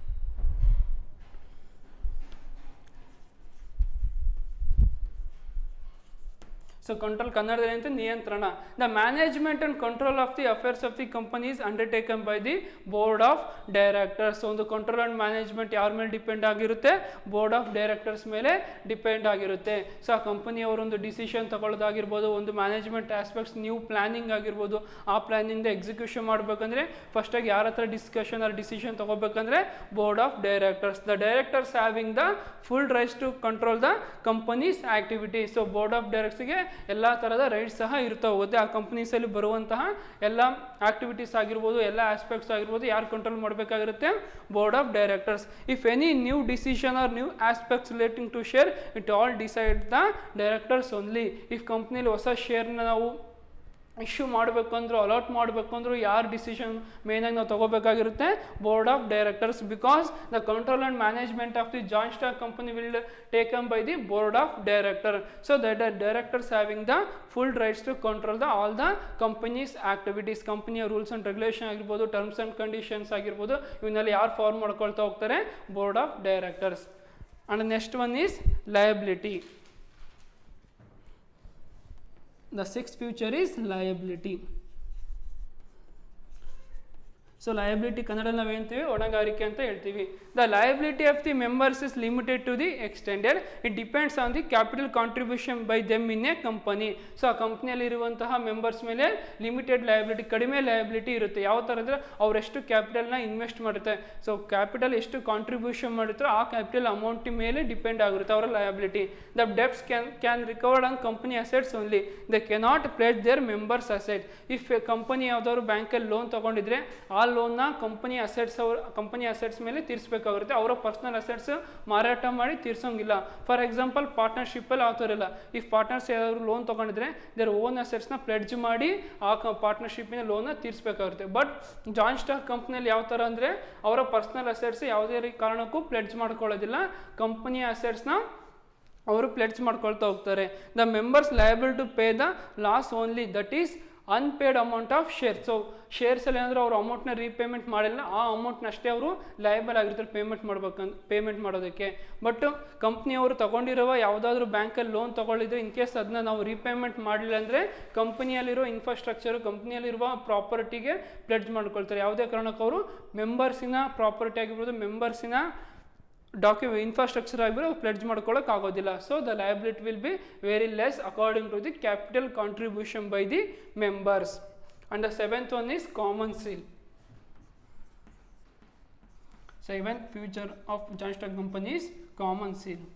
so control ಕನ್ನಡದಲ್ಲಿ ಅಂತ ನಿಯಂತ್ರಣ the management and control of the affairs of the companies undertaken by the board of directors ಒಂದು ಕಂಟ್ರೋಲ್ ಆ್ಯಂಡ್ ಮ್ಯಾನೇಜ್ಮೆಂಟ್ ಯಾರ ಮೇಲೆ ಡಿಪೆಂಡ್ ಆಗಿರುತ್ತೆ ಬೋರ್ಡ್ ಆಫ್ ಡೈರೆಕ್ಟರ್ಸ್ ಮೇಲೆ depend ಆಗಿರುತ್ತೆ so ಆ ಕಂಪನಿಯವರೊಂದು ಡಿಸಿಷನ್ ತಗೊಳ್ಳೋದಾಗಿರ್ಬೋದು ಒಂದು ಮ್ಯಾನೇಜ್ಮೆಂಟ್ ಆಸ್ಪೆಕ್ಟ್ಸ್ ನ್ಯೂ ಪ್ಲಾನಿಂಗ್ ಆಗಿರ್ಬೋದು ಆ ಪ್ಲಾನಿಂದ ಎಕ್ಸಿಕ್ಯೂಷನ್ ಮಾಡಬೇಕಂದ್ರೆ ಫಸ್ಟಾಗಿ ಯಾರ ಹತ್ರ ಡಿಸ್ಕಷನ್ ಆರ್ ಡಿಸಿಷನ್ ತಗೋಬೇಕಂದ್ರೆ board of directors the directors having the full rights to control the companies activity so board of ಡೈರೆಕ್ಟ್ಸ್ಗೆ ಎಲ್ಲ ಥರದ ರೈಟ್ಸ್ ಸಹ ಇರ್ತಾ ಹೋಗುತ್ತೆ ಆ ಕಂಪ್ನೀಸಲ್ಲಿ ಬರುವಂತಹ ಎಲ್ಲ ಆಕ್ಟಿವಿಟೀಸ್ ಆಗಿರ್ಬೋದು ಎಲ್ಲ ಆಸ್ಪೆಕ್ಟ್ಸ್ ಆಗಿರ್ಬೋದು ಯಾರು ಕಂಟ್ರೋಲ್ ಮಾಡಬೇಕಾಗಿರುತ್ತೆ board of directors if any new decision or new aspects relating to share it all decide the directors only if ಕಂಪ್ನಿಲಿ ಹೊಸ ಶೇರ್ನ ನಾವು ಇಶ್ಯೂ ಮಾಡಬೇಕು ಅಂದ್ರು ಅಲಾಟ್ ಮಾಡಬೇಕು ಅಂದ್ರು ಯಾರು ಡಿಸಿಷನ್ ಮೇನಾಗಿ ನಾವು ತಗೋಬೇಕಾಗಿರುತ್ತೆ board of directors because the control and management of the joint stock company will taken by the board of director so the directors having the full rights to control the all the companies activities ಕಂಪನಿಯ rules and regulation ಆಗಿರ್ಬೋದು terms and conditions ಆಗಿರ್ಬೋದು ಇವನ್ನೆಲ್ಲ ಯಾರು form ಮಾಡ್ಕೊಳ್ತಾ ಹೋಗ್ತಾರೆ board of directors and next one is liability The sixth future is liability. So liability Kannada ನಾವು ಹೇಳ್ತೀವಿ ಹೊಣೆಗಾರಿಕೆ ಅಂತ ಹೇಳ್ತೀವಿ the liability of the members is limited to the extended it depends on the capital contribution by them in a company so ಆ ಕಂಪ್ನಿಯಲ್ಲಿ ಇರುವಂತಹ members ಮೇಲೆ limited liability ಕಡಿಮೆ ಲಯಬಿಲಿಟಿ ಇರುತ್ತೆ ಯಾವ ಥರ ಅಂದರೆ ಅವರೆಷ್ಟು ಕ್ಯಾಪಿಟಲ್ನ ಇನ್ವೆಸ್ಟ್ ಮಾಡುತ್ತೆ ಸೊ ಕ್ಯಾಪಿಟಲ್ ಎಷ್ಟು ಕಾಂಟ್ರಿಬ್ಯೂಷನ್ ಮಾಡುತ್ತೋ ಆ ಕ್ಯಾಪಿಟಲ್ ಅಮೌಂಟ್ ಮೇಲೆ ಡಿಪೆಂಡ್ ಆಗಿರುತ್ತೆ ಅವರ liability the debts can can recovered on company assets only they cannot plate their members asset if company ಯಾವ್ದಾದ್ರು ಬ್ಯಾಂಕಲ್ಲಿ ಲೋನ್ ತೊಗೊಂಡಿದ್ರೆ ಆ ಲೋನ್ನ ಕಂಪನಿ ಅಸೆಟ್ಸ್ ಅವ್ರ ಕಂಪನಿ ಅಸೆಟ್ಸ್ ಮೇಲೆ ತೀರಿಸಬೇಕಾಗುತ್ತೆ ಅವರ ಪರ್ಸನಲ್ ಅಸೆಟ್ಸ್ ಮಾರಾಟ ಮಾಡಿ ತೀರ್ಸೋಂಗಿಲ್ಲ ಫಾರ್ ಎಕ್ಸಾಂಪಲ್ ಪಾರ್ಟ್ನರ್ಶಿಪ್ಪಲ್ಲಿ ಆ ಥರ ಇಲ್ಲ ಇಫ್ ಪಾರ್ಟ್ನರ್ಸ್ ಯಾರು ಲೋನ್ ತೊಗೊಂಡಿದ್ರೆ ದೇರ್ ಓನ್ ಅಸೆಟ್ಸ್ನ ಪ್ಲೆಡ್ಜ್ ಮಾಡಿ ಆ ಪಾರ್ಟ್ನರ್ಶಿಪ್ಪಿನ ಲೋನ್ನ ತೀರಿಸಬೇಕಾಗುತ್ತೆ ಬಟ್ ಜಾಯಿಂಟ್ ಸ್ಟಾಕ್ ಕಂಪ್ನಿಯಲ್ಲಿ ಯಾವ ಥರ ಅಂದರೆ ಅವರ ಪರ್ಸನಲ್ ಅಸೆಟ್ಸ್ ಯಾವುದೇ ರೀ- ಕಾರಣಕ್ಕೂ ಪ್ಲೆಡ್ಜ್ ಮಾಡ್ಕೊಳ್ಳೋದಿಲ್ಲ ಕಂಪನಿಯ ಅಸೆಟ್ಸ್ನ ಅವರು ಪ್ಲೆಡ್ಜ್ ಮಾಡ್ಕೊಳ್ತಾ ಹೋಗ್ತಾರೆ the members liable to pay the loss only that is unpaid amount of share so ಶೇರ್ಸಲ್ಲಿ ಏನಾದರೂ ಅವರು ಅಮೌಂಟ್ನ ರೀಪೇಮೆಂಟ್ ಮಾಡಿಲ್ಲ ಆ ಅಮೌಂಟ್ನಷ್ಟೇ ಅವರು ಲಯಬಲ್ ಆಗಿರ್ತಾರೆ ಪೇಮೆಂಟ್ ಮಾಡ್ಬೇಕಂತ ಪೇಮೆಂಟ್ ಮಾಡೋದಕ್ಕೆ ಬಟ್ ಕಂಪ್ನಿಯವರು ತಗೊಂಡಿರುವ ಯಾವುದಾದ್ರೂ ಬ್ಯಾಂಕಲ್ಲಿ ಲೋನ್ ತೊಗೊಂಡಿದ್ರೆ ಇನ್ ಕೇಸ್ ಅದನ್ನ ನಾವು ರೀಪೇಮೆಂಟ್ ಮಾಡಲಿಲ್ಲ ಅಂದರೆ ಕಂಪನಿಯಲ್ಲಿರೋ ಇನ್ಫ್ರಾಸ್ಟ್ರಕ್ಚರು ಕಂಪ್ನಿಯಲ್ಲಿರುವ ಪ್ರಾಪರ್ಟಿಗೆ ಪ್ಲೆಡ್ಜ್ ಮಾಡ್ಕೊಳ್ತಾರೆ ಯಾವುದೇ ಕಾರಣಕ್ಕೂ ಅವರು ಮೆಂಬರ್ಸಿನ ಪ್ರಾಪರ್ಟಿ ಆಗಿರ್ಬೋದು ಮೆಂಬರ್ಸಿನ ಡಾಕ್ಯು ಇನ್ಫ್ರಾಸ್ಟ್ರಕ್ಚರ್ ಆಗಿರೋ ಪ್ಲೆಡ್ಜ್ ಮಾಡ್ಕೊಳ್ಳೋಕೆ ಆಗೋದಿಲ್ಲ so the liability will be very less according to the capital contribution by the members and the seventh one is common seal seventh future of joint stock company is common seal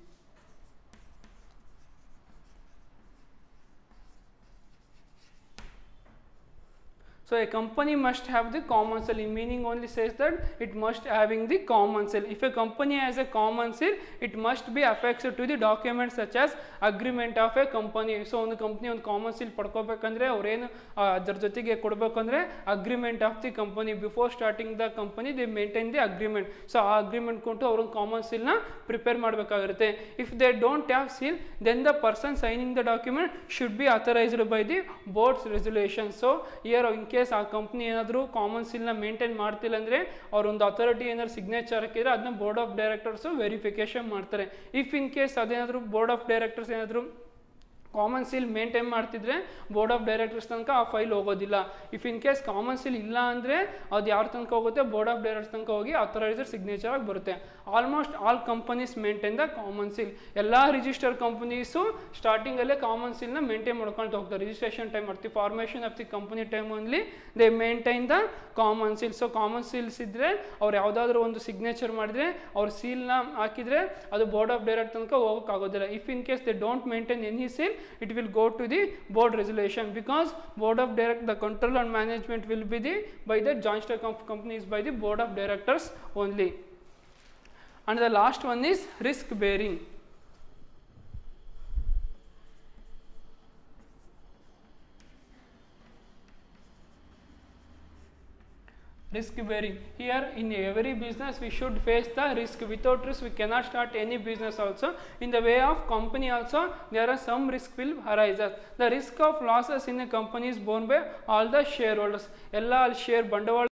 So a company must have the common cell. In meaning only says that it must having the common cell. If a company has a common cell, it must be affixed to the documents such as agreement of a company. So ಒಂದು company ಒಂದು common seal ಪಡ್ಕೋಬೇಕಂದ್ರೆ ಅವ್ರೇನು ಆ, ಅದ್ರ ಜೊತೆಗೆ ಕೊಡಬೇಕಂದ್ರೆ agreement of the company before starting the company they maintain the agreement so ಆ agreement ಕೊಟ್ಟು ಅವ್ರೊಂದು ಕಾಮನ್ ಸೀಲ್ನ ಪ್ರಿಪೇರ್ ಮಾಡಬೇಕಾಗಿರುತ್ತೆ if they don't have seal then the person signing the document should be authorised by the boards resolution so here in case ಆ company ಏನಾದರೂ common ಸೀಲ್ನ maintain ಮಾಡ್ತಿಲ್ಲ ಅಂದರೆ ಅವ್ರೊಂದು ಅಥಾರಿಟಿ ಏನಾದ್ರು ಸಿಗ್ನೇಚರ್ ಹಾಕಿದ್ರೆ ಅದನ್ನ ಬೋರ್ಡ್ ಆಫ್ ಡೈರೆಕ್ಟರ್ಸು ವೆರಿಫಿಕೇಶನ್ ಮಾಡ್ತಾರೆ ಇಫ್ ಇನ್ ಕೇಸ್ ಅದೇನಾದರೂ ಬೋರ್ಡ್ ಆಫ್ ಡೈರೆಕ್ಟರ್ಸ್ ಏನಾದರೂ ಕಾಮನ್ ಸೀಲ್ ಮೇಂಟೈನ್ ಮಾಡ್ತಿದ್ರೆ ಬೋರ್ಡ್ ಆಫ್ ಡೈರೆಕ್ಟರ್ಸ್ ತನಕ ಆ ಫೈಲ್ ಹೋಗೋದಿಲ್ಲ if in case common seal ಇಲ್ಲ ಅಂದರೆ ಅದು ಯಾರ ತನಕ ಹೋಗುತ್ತೆ ಬೋರ್ಡ್ ಆಫ್ ಡೈರೆಕ್ಟರ್ಸ್ ತನಕ ಹೋಗಿ ಅಥರೈಸರ್ ಸಿಗ್ನೇಚರ್ ಆಗಿ ಬರುತ್ತೆ almost all companies maintain the common seal ಎಲ್ಲ ರಿಜಿಸ್ಟರ್ ಕಂಪನೀಸು ಸ್ಟಾರ್ಟಿಂಗಲ್ಲೇ ಕಾಮನ್ ಸೀಲ್ನ ಮೇಂಟೈನ್ ಮಾಡ್ಕೊಳ್ತಾ ಹೋಗ್ತಾರೆ ರಿಜಿಸ್ಟ್ರೇಷನ್ ಟೈಮ್ ಮಾಡ್ತೀವಿ formation of the company time only they maintain the common seal so common seals ಇದ್ದರೆ ಅವ್ರು ಯಾವುದಾದ್ರೂ ಒಂದು ಸಿಗ್ನೇಚರ್ ಮಾಡಿದ್ರೆ ಅವ್ರ ಸೀಲ್ನ ಹಾಕಿದರೆ ಅದು ಬೋರ್ಡ್ ಆಫ್ ಡೈರೆಕ್ಟ್ ತನಕ ಹೋಗೋಕ್ಕಾಗೋದಿಲ್ಲ if in case they don't maintain any seal it will go to the board resolution because board of direct the control and management will be the by the joint stock of companies by the board of directors only and the last one is risk bearing risk bearing here in every business we should face the risk without risk we cannot start any business also in the way of company also there are some risk will arise the risk of losses in a company is borne by all the shareholders ಎಲ್ಲ ಅಲ್ಲಿ share ಬಂಡವಾಳ